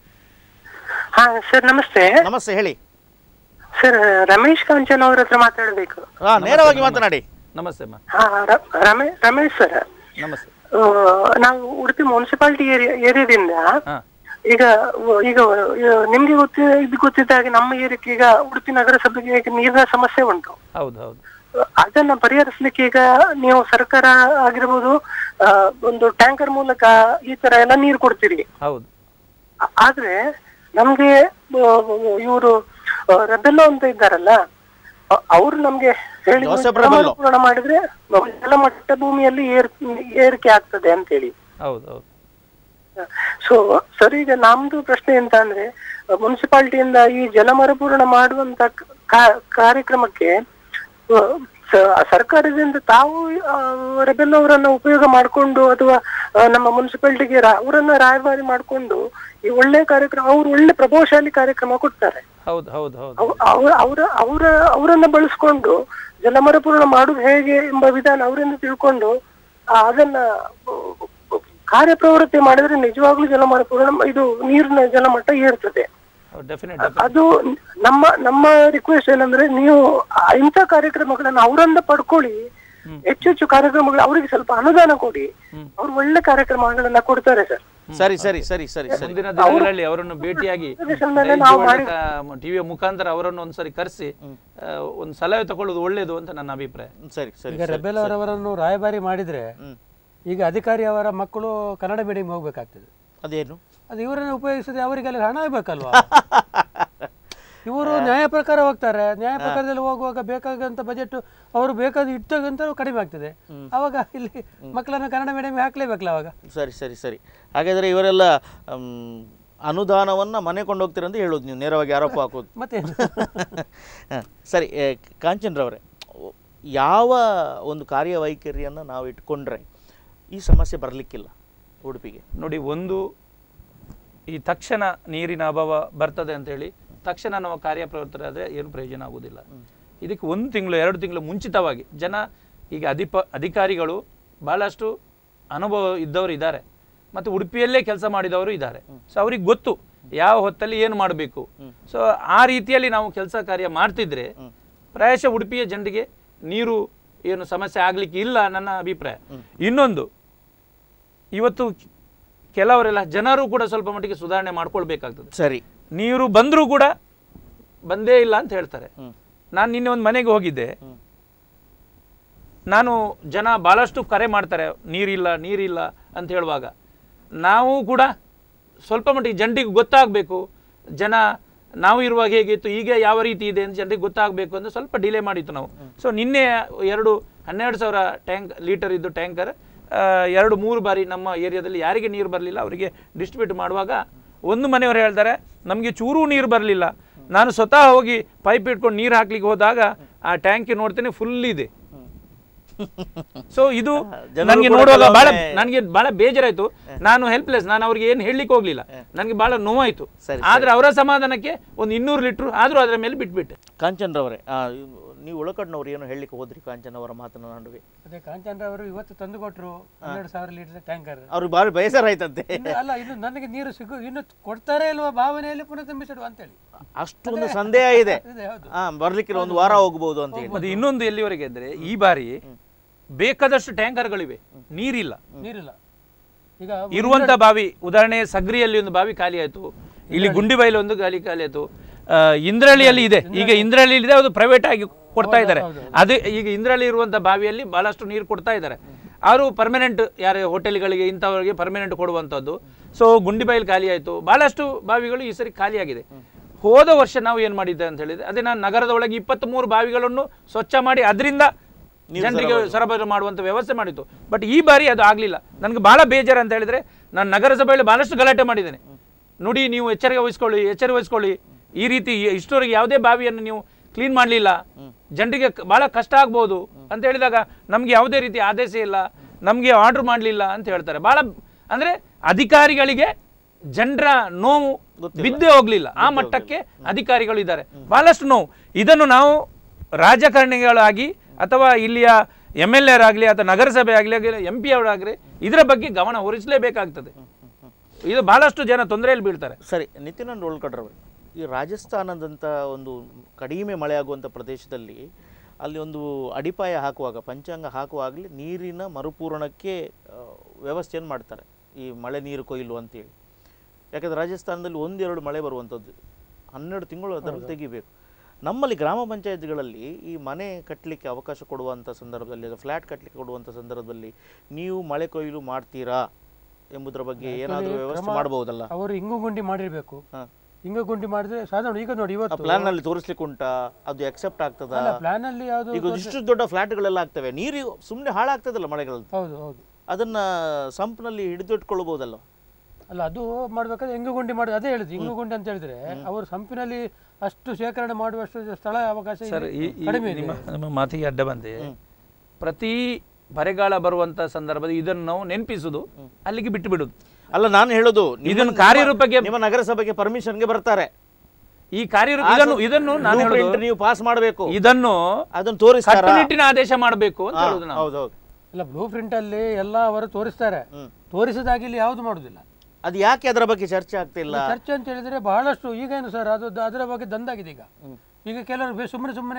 ಹಾ ಸರ್ ನಮಸ್ತೆ ನಮಸ್ತೆ ಹೇಳಿ ಸರ್ ರಮೇಶ್ ಕಾಂಚನ್ ಅವ್ರ ಹತ್ರ ಮಾತಾಡಬೇಕು ಹಾ ನೇರವಾಗಿ ಮಾತನಾಡಿ ನಮಸ್ತೆ ಅಮ್ಮ ಹಾ ರ- ರಮೇ ರಮೇಶ್ ಸರ್ ನಮಸ್ತೆ ಆ, ನಾವು ಉಡುಪಿ ಮುನ್ಸಿಪಾಲಿಟಿ ಏರಿಯಾ ಏರಿಯಾದಿಂದ ಹಾ ಈಗ ವ- ಈಗ ಆ, ನಿಮ್ಗೆ ಗೊತ್ತಿ ಇದು ಗೊತ್ತಿದ್ದ ಹಾಗೆ ನಮ್ಮ ಏರಿಯಾಕ್ಕೆ ಈಗ ಉಡುಪಿ ನಗರಸಭೆಗೆ ಈಗ ನೀರಿನ ಸಮಸ್ಯೆ ಉಂಟು ಹೌದು ಹೌದು ಅದನ್ನ ಪರಿಹರಿಸಲಿಕ್ಕೆ ಈಗ ನೀವು ಸರ್ಕಾರ ಆಗಿರ್ಬೋದು ಆ, ಒಂದು ಟ್ಯಾಂಕರ್ ಮೂಲಕ ಈ ತರ ಎಲ್ಲ ನೀರು ಕೊಡ್ತೀರಿ ಹೌದು ಆ- ಆದ್ರೆ ನಮ್ಗೆ ಇವರು ರೆಬೆಲ್ಲೋ ಅಂತ ಇದ್ದಾರಲ್ಲ ಅವರು ನಮ್ಗೆ ಹೇಳಿ ಜೋಸೆಫ್ ರೆಬೆಲ್ಲೋ. ಪೂರ್ಣ ಮಾಡಿದ್ರೆ ಜಲಮಟ್ಟ ಭೂಮಿಯಲ್ಲಿ ಏರ್ ಏರಿಕೆ ಆಗ್ತದೆ ಅಂತ ಹೇಳಿ ಹೌದು ಹೌದು ಸೊ ಸರ್ ಈಗ ನಮ್ದು ಪ್ರಶ್ನೆ ಎಂತ ಅಂದ್ರೆ ಮುನ್ಸಿಪಾಲಿಟಿಯಿಂದ ಈ ಜಲ ಮರುಪೂರಣ ಮಾಡುವಂತ ಕಾ- ಕಾರ್ಯಕ್ರಮಕ್ಕೆ ಆ, ಸ- ಸರ್ಕಾರದಿಂದ ತಾವು ರೆಬೆಲ್ ಅವರನ್ನ ಉಪಯೋಗ ಮಾಡಿಕೊಂಡು ಅಥವಾ ಆ, ನಮ್ಮ ಮುನ್ಸಿಪಾಲಿಟಿಗೆ ಅವರನ್ನ ರಾಯಭಾರಿ ಮಾಡಿಕೊಂಡು ಈ ಒಳ್ಳೆ ಕಾರ್ಯಕ್ರಮ ಅವ್ರು ಒಳ್ಳೆ ಪ್ರಭಾವಶಾಲಿ ಕಾರ್ಯಕ್ರಮ ಕೊಡ್ತಾರೆ ಹೌದು ಹೌದು ಹೌದು ಅವ್- ಅವ್ರ ಅವರ ಅವರ ಅವರನ್ನ ಬಳಸ್ಕೊಂಡು ಜಲ ಮರುಪೂರಣ ಮಾಡುದು ಹೇಗೆ ಎಂಬ ವಿಧಾನ ಅವರಿಂದ ತಿಳ್ಕೊಂಡು ಆ, ಅದನ್ನ ಆ, ಕಾರ್ಯಪ್ರವೃತ್ತಿ ಮಾಡಿದ್ರೆ ನಿಜವಾಗ್ಲೂ ಜಲ ಮರುಪೂರಣ ಇದು ನೀರಿನ ಜಲಮಟ್ಟ ಏರ್ತದೆ ಡೆಫಿನೆಟ್ ಅದು ನಮ್ಮ ನಮ್ಮ ರಿಕ್ವೆಸ್ಟ್ ಏನಂದ್ರೆ ನೀವು ಆ ಇಂಥ ಕಾರ್ಯಕ್ರಮಗಳನ್ನ ಅವರಿಂದ ಪಡ್ಕೊಳ್ಳಿ ಹೆಚ್ಚು ಹೆಚ್ಚು ಕಾರ್ಯಕ್ರಮಗಳು ಅವರಿಗೆ ಸ್ವಲ್ಪ ಅನುದಾನ ಕೊಡಿ ಅವ್ರು ಒಳ್ಳೆ ಕಾರ್ಯಕ್ರಮಗಳನ್ನ ಕೊಡ್ತಾರೆ ಸರ್ ಸರಿ ಸರಿ ಸರಿ ಸರಿ ಸರಿ ಮುಂದಿನ ದಿನಗಳಲ್ಲಿ ಅವರನ್ನು ಭೇಟಿಯಾಗಿ ಮೇಲೆ ನಾವು ಮಾಡಿ ಟಿವಿಯ ಮುಖಾಂತರ ಅವರನ್ನು ಒಂದ್ಸರಿ ಕರೆಸಿ ಒಂದು ಸಲಹೆ ತಗೊಳ್ಳೋದು ಒಳ್ಳೇದು ಅಂತ ನನ್ನ ಅಭಿಪ್ರಾಯ ಸರಿ ಸರಿ ಈಗ ರೆಬೆಲ್ ಅವರವರನ್ನು ರಾಯಭಾರಿ ಮಾಡಿದ್ರೆ ಈಗ ಅಧಿಕಾರಿ ಅವರ ಮಕ್ಕಳು ಕನ್ನಡ ಮೀಡಿಯಂ ಹೋಗ್ಬೇಕಾಗ್ತದೆ ಅದೇನು ಅದು ಇವರನ್ನು ಉಪಯೋಗಿಸಿದ್ರೆ ಅವರಿಗೆ ಅಲ್ಲಿ ಹಣ ಬೇಕಲ್ವಾ ಇವರು ನ್ಯಾಯ ಪ್ರಕಾರ ಹೋಗ್ತಾರೆ ನ್ಯಾಯ ಪ್ರಕಾರದಲ್ಲಿ ಹೋಗುವಾಗ ಬೇಕಾಗಂತ ಬಜೆಟ್ ಅವರು ಬೇಕಾದ ಇಟ್ಟಾಗಂತ ಕಡಿಮೆ ಆಗ್ತದೆ ಅವಾಗ ಇಲ್ಲಿ ಮಕ್ಕಳನ್ನ ಕನ್ನಡ ಮೀಡಿಯಂ ಹಾಕ್ಲೇಬೇಕಲ್ಲ ಅವಾಗ ಸರಿ ಸರಿ ಸರಿ ಹಾಗಾದರೆ ಇವರೆಲ್ಲ ಮ್, ಅನುದಾನವನ್ನ ಮನೆ ಕೊಂಡೋಗ್ತೀರ ಅಂತ ಹೇಳೋದು ನೀವು ನೇರವಾಗಿ ಆರೋಪ ಹಾಕೋದು ಮತ್ತೇನು ಹ, ಸರಿ ಏ, ಕಾಂಚನ್ರವರೇ ಓ, ಯಾವ ಒಂದು ಕಾರ್ಯವೈಖರಿಯನ್ನು ನಾವು ಇಟ್ಕೊಂಡ್ರೆ ಈ ಸಮಸ್ಯೆ ಬರಲಿಕ್ಕಿಲ್ಲ ಉಡುಪಿಗೆ ನೋಡಿ ಒಂದು ಈ ತಕ್ಷಣ ನೀರಿನ ಅಭಾವ ಬರ್ತದೆ ಅಂತೇಳಿ ತಕ್ಷಣ ನಾವು ಕಾರ್ಯಪ್ರವೃತ್ತರಾದರೆ ಏನು ಪ್ರಯೋಜನ ಆಗುವುದಿಲ್ಲ ಇದಕ್ಕೆ ಒಂದು ತಿಂಗಳು ಎರಡು ತಿಂಗಳು ಮುಂಚಿತವಾಗಿ ಜನ ಈಗ ಅಧಿಪ ಅಧಿಕಾರಿಗಳು ಬಹಳಷ್ಟು ಅನುಭವ ಇದ್ದವರು ಇದ್ದಾರೆ ಮತ್ತು ಉಡುಪಿಯಲ್ಲೇ ಕೆಲಸ ಮಾಡಿದವರು ಇದ್ದಾರೆ ಸೊ ಅವ್ರಿಗೆ ಗೊತ್ತು ಯಾವ ಹೊತ್ತಲ್ಲಿ ಏನು ಮಾಡಬೇಕು ಸೊ ಆ ರೀತಿಯಲ್ಲಿ ನಾವು ಕೆಲಸ ಕಾರ್ಯ ಮಾಡ್ತಿದ್ರೆ ಪ್ರಾಯಶಃ ಉಡುಪಿಯ ಜನರಿಗೆ ನೀರು ಏನು ಸಮಸ್ಯೆ ಆಗಲಿಕ್ಕೆ ಇಲ್ಲ ನನ್ನ ಅಭಿಪ್ರಾಯ ಇನ್ನೊಂದು ಇವತ್ತು ಕೆಲವರೆಲ್ಲ ಜನರು ಕೂಡ ಸ್ವಲ್ಪ ಮಟ್ಟಿಗೆ ಸುಧಾರಣೆ ಮಾಡ್ಕೊಳ್ಬೇಕಾಗ್ತದೆ ಸರಿ ನೀರು ಬಂದರೂ ಕೂಡ ಬಂದೇ ಇಲ್ಲ ಅಂತ ಹೇಳ್ತಾರೆ ನಾನು ನಿನ್ನೆ ಒಂದು ಮನೆಗೆ ಹೋಗಿದ್ದೆ ನಾನು ಜನ ಭಾಳಷ್ಟು ಕರೆ ಮಾಡ್ತಾರೆ ನೀರಿಲ್ಲ ನೀರಿಲ್ಲ ಅಂತ ಹೇಳುವಾಗ ನಾವು ಕೂಡ ಸ್ವಲ್ಪ ಮಟ್ಟಿಗೆ ಜನರಿಗೆ ಗೊತ್ತಾಗಬೇಕು ಜನ ನಾವು ಇರುವಾಗ ಹೇಗಿತ್ತು ಈಗ ಯಾವ ರೀತಿ ಇದೆ ಅಂತ ಜನರಿಗೆ ಗೊತ್ತಾಗಬೇಕು ಅಂತ ಸ್ವಲ್ಪ ಡಿಲೇ ಮಾಡಿತ್ತು ನಾವು ಸೊ ನಿನ್ನೆ ಎರಡು ಹನ್ನೆರಡು ಸಾವಿರ ಟ್ಯಾಂಕ್ ಲೀಟರ್ ಇದ್ದು ಟ್ಯಾಂಕರ್ ಎರಡು ಮೂರು ಬಾರಿ ನಮ್ಮ ಏರಿಯಾದಲ್ಲಿ ಯಾರಿಗೆ ನೀರು ಬರಲಿಲ್ಲ ಅವರಿಗೆ ಡಿಸ್ಟ್ರಿಬ್ಯೂಟ್ ಮಾಡುವಾಗ ಒಂದು ಮನೆಯವರು ಹೇಳ್ತಾರೆ ನಮಗೆ ಚೂರೂ ನೀರು ಬರಲಿಲ್ಲ ನಾನು ಸ್ವತಃ ಹೋಗಿ ಪೈಪ್ ಇಟ್ಕೊಂಡು ನೀರು ಹಾಕ್ಲಿಕ್ಕೆ ಹೋದಾಗ ಆ ಟ್ಯಾಂಕಿ ನೋಡ್ತೇನೆ ಫುಲ್ ಇದೆ ಸೊ ಇದು ಜನರು ನನಗೆ ಕೂಡ ನೋಡುವಾಗ ಬಹಳ ಕೆಲವೊಮ್ಮೆ- ನನಗೆ ಬಹಳ ಬೇಜಾರಾಯ್ತು ನಾನು ಹೆಲ್ಪ್ಲೆಸ್ ನಾನು ಅವ್ರಿಗೆ ಏನು ಹೇಳಲಿಕ್ಕೆ ಹೋಗ್ಲಿಲ್ಲ ನನಗೆ ಬಹಳ ನೋವಾಯ್ತು ಸರಿ, ಆದ್ರೆ ಅವರ ಸಮಾಧಾನಕ್ಕೆ ಒಂದು ಇನ್ನೂರು ಲೀಟ್ರು ಆದ್ರೂ ಅದರ ಮೇಲೆ ಬಿಟ್ಬಿಟ್ಟೆ ಕಾಂಚನ್ರವರೇ ಆ, ನೀವು ಒಳಕಡ್ನವ್ರು ಏನು ಹೇಳಲಿಕ್ಕೆ ಹೋದ್ರಿ ಕಾಂಚನ್ ಅವರ ಮಾತಿನ ನಡುವೆ ಅದೇ ಕಾಂಚನ್ ಅವರು ಇವತ್ತು ತಂದು ಕೊಟ್ಟರು ಹನ್ನೆರಡು ಸಾವಿರ ಲೀಟರ್ ಟ್ಯಾಂಕರ್ ಅವ್ರಿಗೆ ಭಾರಿ ಬೇಸರ ಆಯ್ತಂತೆ ಇನ್ನು ಅಲ್ಲ ಇನ್ನು ನನಗೆ ನೀರು ಸಿಗು ಇನ್ನು ಕೊಡ್ತಾರೆ ಇಲ್ವಾ ಭಾವನೆಯಲ್ಲಿ ಪುನಃ ತುಂಬಿಸಿಡುವ ಅಂತೇಳಿ ಅಷ್ಟು ಒಂದು ಸಂದೇಹ ಇದೆ ಇದೆ ಹೌದು ಹಾ ಬರ್ಲಿಕ್ಕೆ ಒಂದು ವಾರ ಹೋಗ್ಬೋದು ಅಂತ ಹೇಳಿ ಮತ್ತೆ ಇನ್ನೊಂದು ಎಲ್ಲಿವರೆಗೆ ಅಂದ್ರೆ ಈ ಬಾರಿ ಬೇಕಾದಷ್ಟು ಟ್ಯಾಂಕರ್ಗಳಿವೆ ನೀರಿಲ್ಲ ನೀರಿಲ್ಲ ಈಗ ಇರುವಂತ ಬಾವಿ ಉದಾಹರಣೆ ಸಗ್ರಿಯಲ್ಲಿ ಒಂದು ಬಾವಿ ಖಾಲಿ ಆಯ್ತು ಇಲ್ಲಿ ಗುಂಡಿಬೈಲಿ ಒಂದು ಗಾಲಿ ಖಾಲಿ ಆಯ್ತು ಆ, ಇಂದ್ರಳ್ಳಿಯಲ್ಲಿ ಇದೆ ಈಗ ಇಂದ್ರಳ್ಳಿಯಲ್ಲಿ ಇದೆ ಅದು ಪ್ರೈವೇಟ್ ಆಗಿ ಕೊಡ್ತಾ ಇದ್ದಾರೆ ಅದು ಈಗ ಇಂದ್ರಳ್ಳಿ ಇರುವಂಥ ಬಾವಿಯಲ್ಲಿ ಬಹಳಷ್ಟು ನೀರು ಕೊಡ್ತಾ ಇದ್ದಾರೆ ಅವರು ಪರ್ಮನೆಂಟ್ ಯಾರೇ ಹೋಟೆಲ್ಗಳಿಗೆ ಇಂಥವರಿಗೆ ಪರ್ಮನೆಂಟ್ ಕೊಡುವಂಥದ್ದು ಸೊ ಗುಂಡಿಬೈಲ್ ಖಾಲಿ ಆಯಿತು ಬಹಳಷ್ಟು ಬಾವಿಗಳು ಈ ಸರಿ ಖಾಲಿಯಾಗಿದೆ ಹೋದ ವರ್ಷ ನಾವು ಏನು ಮಾಡಿದ್ದೆ ಅಂತ ಹೇಳಿದ್ರೆ ಅದೇ ನಾನು ನಗರದ ಒಳಗೆ ಇಪ್ಪತ್ತ್ ಮೂರು ಬಾವಿಗಳನ್ನು ಸ್ವಚ್ಛ ಮಾಡಿ ಅದರಿಂದ ಜನರಿಗೆ ಸರಬರಾಜು ಮಾಡುವಂಥ ವ್ಯವಸ್ಥೆ ಮಾಡಿತ್ತು ಬಟ್ ಈ ಬಾರಿ ಅದು ಆಗಲಿಲ್ಲ ನನಗೆ ಬಹಳ ಬೇಜಾರು ಅಂತ ಹೇಳಿದ್ರೆ ನಾನು ನಗರಸಭೆಯಲ್ಲಿ ಬಹಳಷ್ಟು ಗಲಾಟೆ ಮಾಡಿದ್ದೇನೆ ನೋಡಿ ನೀವು ಎಚ್ಚರಿಕೆ ವಹಿಸ್ಕೊಳ್ಳಿ ಎಚ್ಚರ ವಹಿಸ್ಕೊಳ್ಳಿ ಈ ರೀತಿ ಇಷ್ಟವರೆಗೆ ಯಾವುದೇ ಬಾವಿಯನ್ನು ನೀವು ಕ್ಲೀನ್ ಮಾಡಲಿಲ್ಲ ಜನರಿಗೆ ಕ- ಬಹಳ ಕಷ್ಟ ಆಗ್ಬೋದು ಅಂತ ಹೇಳಿದಾಗ ನಮಗೆ ಯಾವುದೇ ರೀತಿ ಆದೇಶ ಇಲ್ಲ ನಮಗೆ ಆರ್ಡರ್ ಮಾಡಲಿಲ್ಲ ಅಂತ ಹೇಳ್ತಾರೆ ಬಹಳ ಅಂದರೆ ಅಧಿಕಾರಿಗಳಿಗೆ ಜನರ ನೋವು ಬಿದ್ದೇ ಹೋಗ್ಲಿಲ್ಲ ಆ ಮಟ್ಟಕ್ಕೆ ಅಧಿಕಾರಿಗಳು ಇದ್ದಾರೆ ಬಹಳಷ್ಟು ನೋವು ಇದನ್ನು ನಾವು ರಾಜಕಾರಣಿಗಳಾಗಿ ಅಥವಾ ಇಲ್ಲಿಯ ಎಮ್ ಎಲ್ ಎರಾಗಲಿ ಅಥವಾ ನಗರಸಭೆ ಆಗಲಿ ಎಂ ಪಿ ಅವರಾಗಲಿ ಇದರ ಬಗ್ಗೆ ಗಮನ ಹರಿಸಲೇಬೇಕಾಗ್ತದೆ ಇದು ಬಹಳಷ್ಟು ಜನ ತೊಂದರೆಯಲ್ಲಿ ಬೀಳ್ತಾರೆ ಸರಿ ನಿತಿನ್ ಒಳ್ಕಡ್ರವ್ರೆ ಈ ರಾಜಸ್ಥಾನದಂಥ ಒಂದು ಕಡಿಮೆ ಮಳೆಯಾಗುವಂಥ ಪ್ರದೇಶದಲ್ಲಿ ಅಲ್ಲಿ ಒಂದು ಅಡಿಪಾಯ ಹಾಕುವಾಗ ಪಂಚಾಂಗ ಹಾಕುವಾಗಲೇ ನೀರಿನ ಮರುಪೂರಣಕ್ಕೆ ಆ, ವ್ಯವಸ್ಥೆಯನ್ನು ಮಾಡ್ತಾರೆ ಈ ಮಳೆ ನೀರು ಕೊಯ್ಲು ಅಂತೇಳಿ ಯಾಕಂದರೆ ರಾಜಸ್ಥಾನದಲ್ಲಿ ಒಂದೆರಡು ಮಳೆ ಬರುವಂಥದ್ದು ಹನ್ನೆರಡು ತಿಂಗಳು ಅದರಲ್ಲಿ ತೆಗಿಬೇಕು ನಮ್ಮಲ್ಲಿ ಗ್ರಾಮ ಪಂಚಾಯತ್ಗಳಲ್ಲಿ ಈ ಮನೆ ಕಟ್ಟಲಿಕ್ಕೆ ಅವಕಾಶ ಕೊಡುವಂಥ ಸಂದರ್ಭದಲ್ಲಿ ಅಥವಾ ಫ್ಲ್ಯಾಟ್ ಕಟ್ಟಲಿಕ್ಕೆ ಕೊಡುವಂಥ ಸಂದರ್ಭದಲ್ಲಿ ನೀವು ಮಳೆ ಕೊಯ್ಲು ಮಾಡ್ತೀರಾ ಎಂಬುದರ ಬಗ್ಗೆ ಏನಾದರೂ ವ್ಯವಸ್ಥೆ ಮಾಡಬಹುದಲ್ಲ ಅವರು ಇಂಗು ಗುಂಡಿ ಮಾಡಿರ್ಬೇಕು ಹಾಂ ಇಂಗು ಗುಂಡಿ ಮಾಡಿದ್ರೆ ಸಾಧಾರಣ ಈಗ ನೋಡಿ ಆ ಇವತ್ತು ಪ್ಲಾನ್ ನಲ್ಲಿ ತೋರಿಸ್ಲಿಕ್ಕೆ ಉಂಟಾ ಅದು ಅಕ್ಸೆಪ್ಟ್ ಆಗ್ತದಾ ಅಲ್ಲ ಪ್ಲಾನ್ ಅಲ್ಲಿ ಯಾವುದು ಈಗ ಇಷ್ಟು ದೊಡ್ಡ ಫ್ಲಾಟ್ಗಳೆಲ್ಲ ಆಗ್ತವೆ ನೀರು ಸುಮ್ಮನೆ ಹಾಳಾಗ್ತದಲ್ಲ ಮಳೆಗಳಲ್ಲಿ ಹೌದು ಹೌದು ಅದನ್ನ ಸಂಪ್ನಲ್ಲಿ ಹಿಡಿದಿಟ್ಕೊಳ್ಬಹುದಲ್ಲ ಅಲ್ಲ ಅದು ಮಾಡ್ಬೇಕಾದ್ರೆ ಇಂಗು ಗುಂಡಿ ಮಾಡಿ ಅದೇ ಹೇಳಿದ್ದು ಇಂಗು ಗುಂಡಿ ಅಂತ ಹೇಳಿದ್ರೆ ಅವರು ಸಂಪಿನಲ್ಲಿ ಅಷ್ಟು ಶೇಖರಣೆ ಮಾಡುವಷ್ಟು ಸ್ಥಳ ಅವಕಾಶ ಇಲ್ಲಿ ಸರ್ ಈ- ಈ ಕಡಿಮೆ ಇದೆ ನಿಮ್ಮ ನಿಮ್ಮ ಮಾತಿಗೆ ಅಡ್ಡ ಬಂದೆ ಪ್ರತಿ ಬರೆಗಾಲ ಬರುವಂತ ಸಂದರ್ಭದಲ್ಲಿ ಇದನ್ನು ನಾವು ನೆನಪಿಸುದು ಅಲ್ಲಿಗೆ ಬಿಟ್ಟು ಬಿಡುದು ಅಲ್ಲ ನಾನು ಹೇಳೋದು ನಿಮ್ಮ- ಇದನ್ನು ಕಾರ್ಯರೂಪಕ್ಕೆ ನಿಮ್ಮ ನಗರಸಭೆಗೆ ಪರ್ಮಿಷನ್ಗೆ ಬರ್ತಾರೆ ಈ ಕಾರ್ಯರೂಪ ಇದನ್ನು ಇದನ್ನು ನಾನು Blueprint ಹೇಳೋದು ನೀವು ಪಾಸ್ ಮಾಡಬೇಕು ಇದನ್ನು ಅದನ್ನ ತೋರಿಸ್ತಾರ ಕಟ್ಟುನಿಟ್ಟಿನ ಆದೇಶ ಮಾಡಬೇಕು ಅಂತ ಹೇಳುದು ನಾವು ಹೌದೌದು ಇಲ್ಲ ಬ್ಲೂ ಪ್ರಿಂಟ್ ಅಲ್ಲಿ ಎಲ್ಲ ಅವರು ತೋರಿಸ್ತಾರೆ ತೋರಿಸಿದಾಗಿ ಇಲ್ಲಿ ಯಾವುದು ಮಾಡುದಿಲ್ಲ ಅದು ಯಾಕೆ ಅದರ ಬಗ್ಗೆ ಚರ್ಚೆ ಆಗ್ತಿಲ್ಲ ಚರ್ಚೆ ಅಂತ ಹೇಳಿದ್ರೆ ಬಹಳಷ್ಟು ಈಗೇನು ಸರ್ ಅದು ದ- ಅದರ ಬಗ್ಗೆ ದಂದಾಗಿದೆ ಈಗ ಈಗ ಕೆಲವರು ಸುಮ್ಮನೆ ಸುಮ್ಮನೆ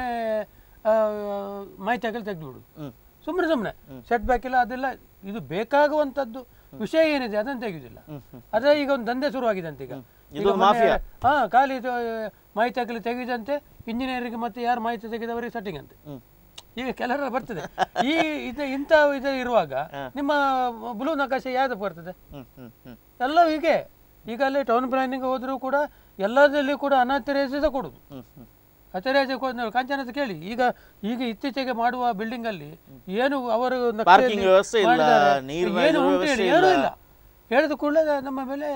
ಮಾಹಿತಿ ಆಗಲಿ ತೆಗೆದುಬಿಡು ಸುಮ್ಮನೆ ಸುಮ್ಮನೆ ಸೆಟ್ ಬ್ಯಾಕ್ ಇಲ್ಲ ಅದೆಲ್ಲ ಇದು ಬೇಕಾಗುವಂಥದ್ದು ವಿಷಯ ಏನಿದೆ ಅದನ್ನು ತೆಗೆಯುವುದಿಲ್ಲ ಅದೇ ಈಗ ಒಂದು ದಂಧೆ ಶುರುವಾಗಿದೆ ಅಂತ ಈಗ ಇದು ಮಾಫಿಯಾ. ಹಾ ಖಾಲಿ ಇದು ಮಾಹಿತಿ ಹಾಕಲಿ ತೆಗೆಯುವುದಂತೆ ಇಂಜಿನಿಯರಿಗೆ ಮತ್ತೆ ಯಾರು ಮಾಹಿತಿ ತೆಗೆದವರಿಗೆ ಸೆಟ್ಟಿಂಗ್ ಅಂತೆ ಈಗ ಕೆಲವರ ಬರ್ತದೆ ಈ ಇದು ಇಂಥ ಇದು ಇರುವಾಗ ನಿಮ್ಮ ಬ್ಲೂ ನಕಾಶೆ ಯಾವ್ದು ಬರ್ತದೆ ಹ್ಮ್ ಹ್ಮ್ ಹ್ಮ್ ಎಲ್ಲ ಹೀಗೆ ಈಗ ಅಲ್ಲಿ ಟೌನ್ ಪ್ಲಾನಿಂಗ್ ಹೋದರೂ ಕೂಡ ಎಲ್ಲದರಲ್ಲಿ ಕೂಡ ಅನಾಥರೈಸೇ ಕೊಡುದು ಹ್ಮ್ ಹ್ಮ್ ಅಥರೈಸ್ ಕಾಂಚನದ ಕೇಳಿ ಈಗ ಈಗ ಇತ್ತೀಚೆಗೆ ಮಾಡುವ ಬಿಲ್ಡಿಂಗ್ ಅಲ್ಲಿ ಏನು ಅವರು ನಕ್ಷೆಯಲ್ಲಿ Parking ವ್ಯವಸ್ಥೆ ಇಲ್ಲ, ಮಾಡಿದ್ದಾರೆ, ನೀರಿನ ಏನು ಇದು ಉಂಟು ವ್ಯವಸ್ಥೆ ಹೇಳಿ, ಏನೂ ಇಲ್ಲ. ಇಲ್ಲ ಹೇಳಿದ ಕೂಡಲೇ ನಮ್ಮ ಮೇಲೆ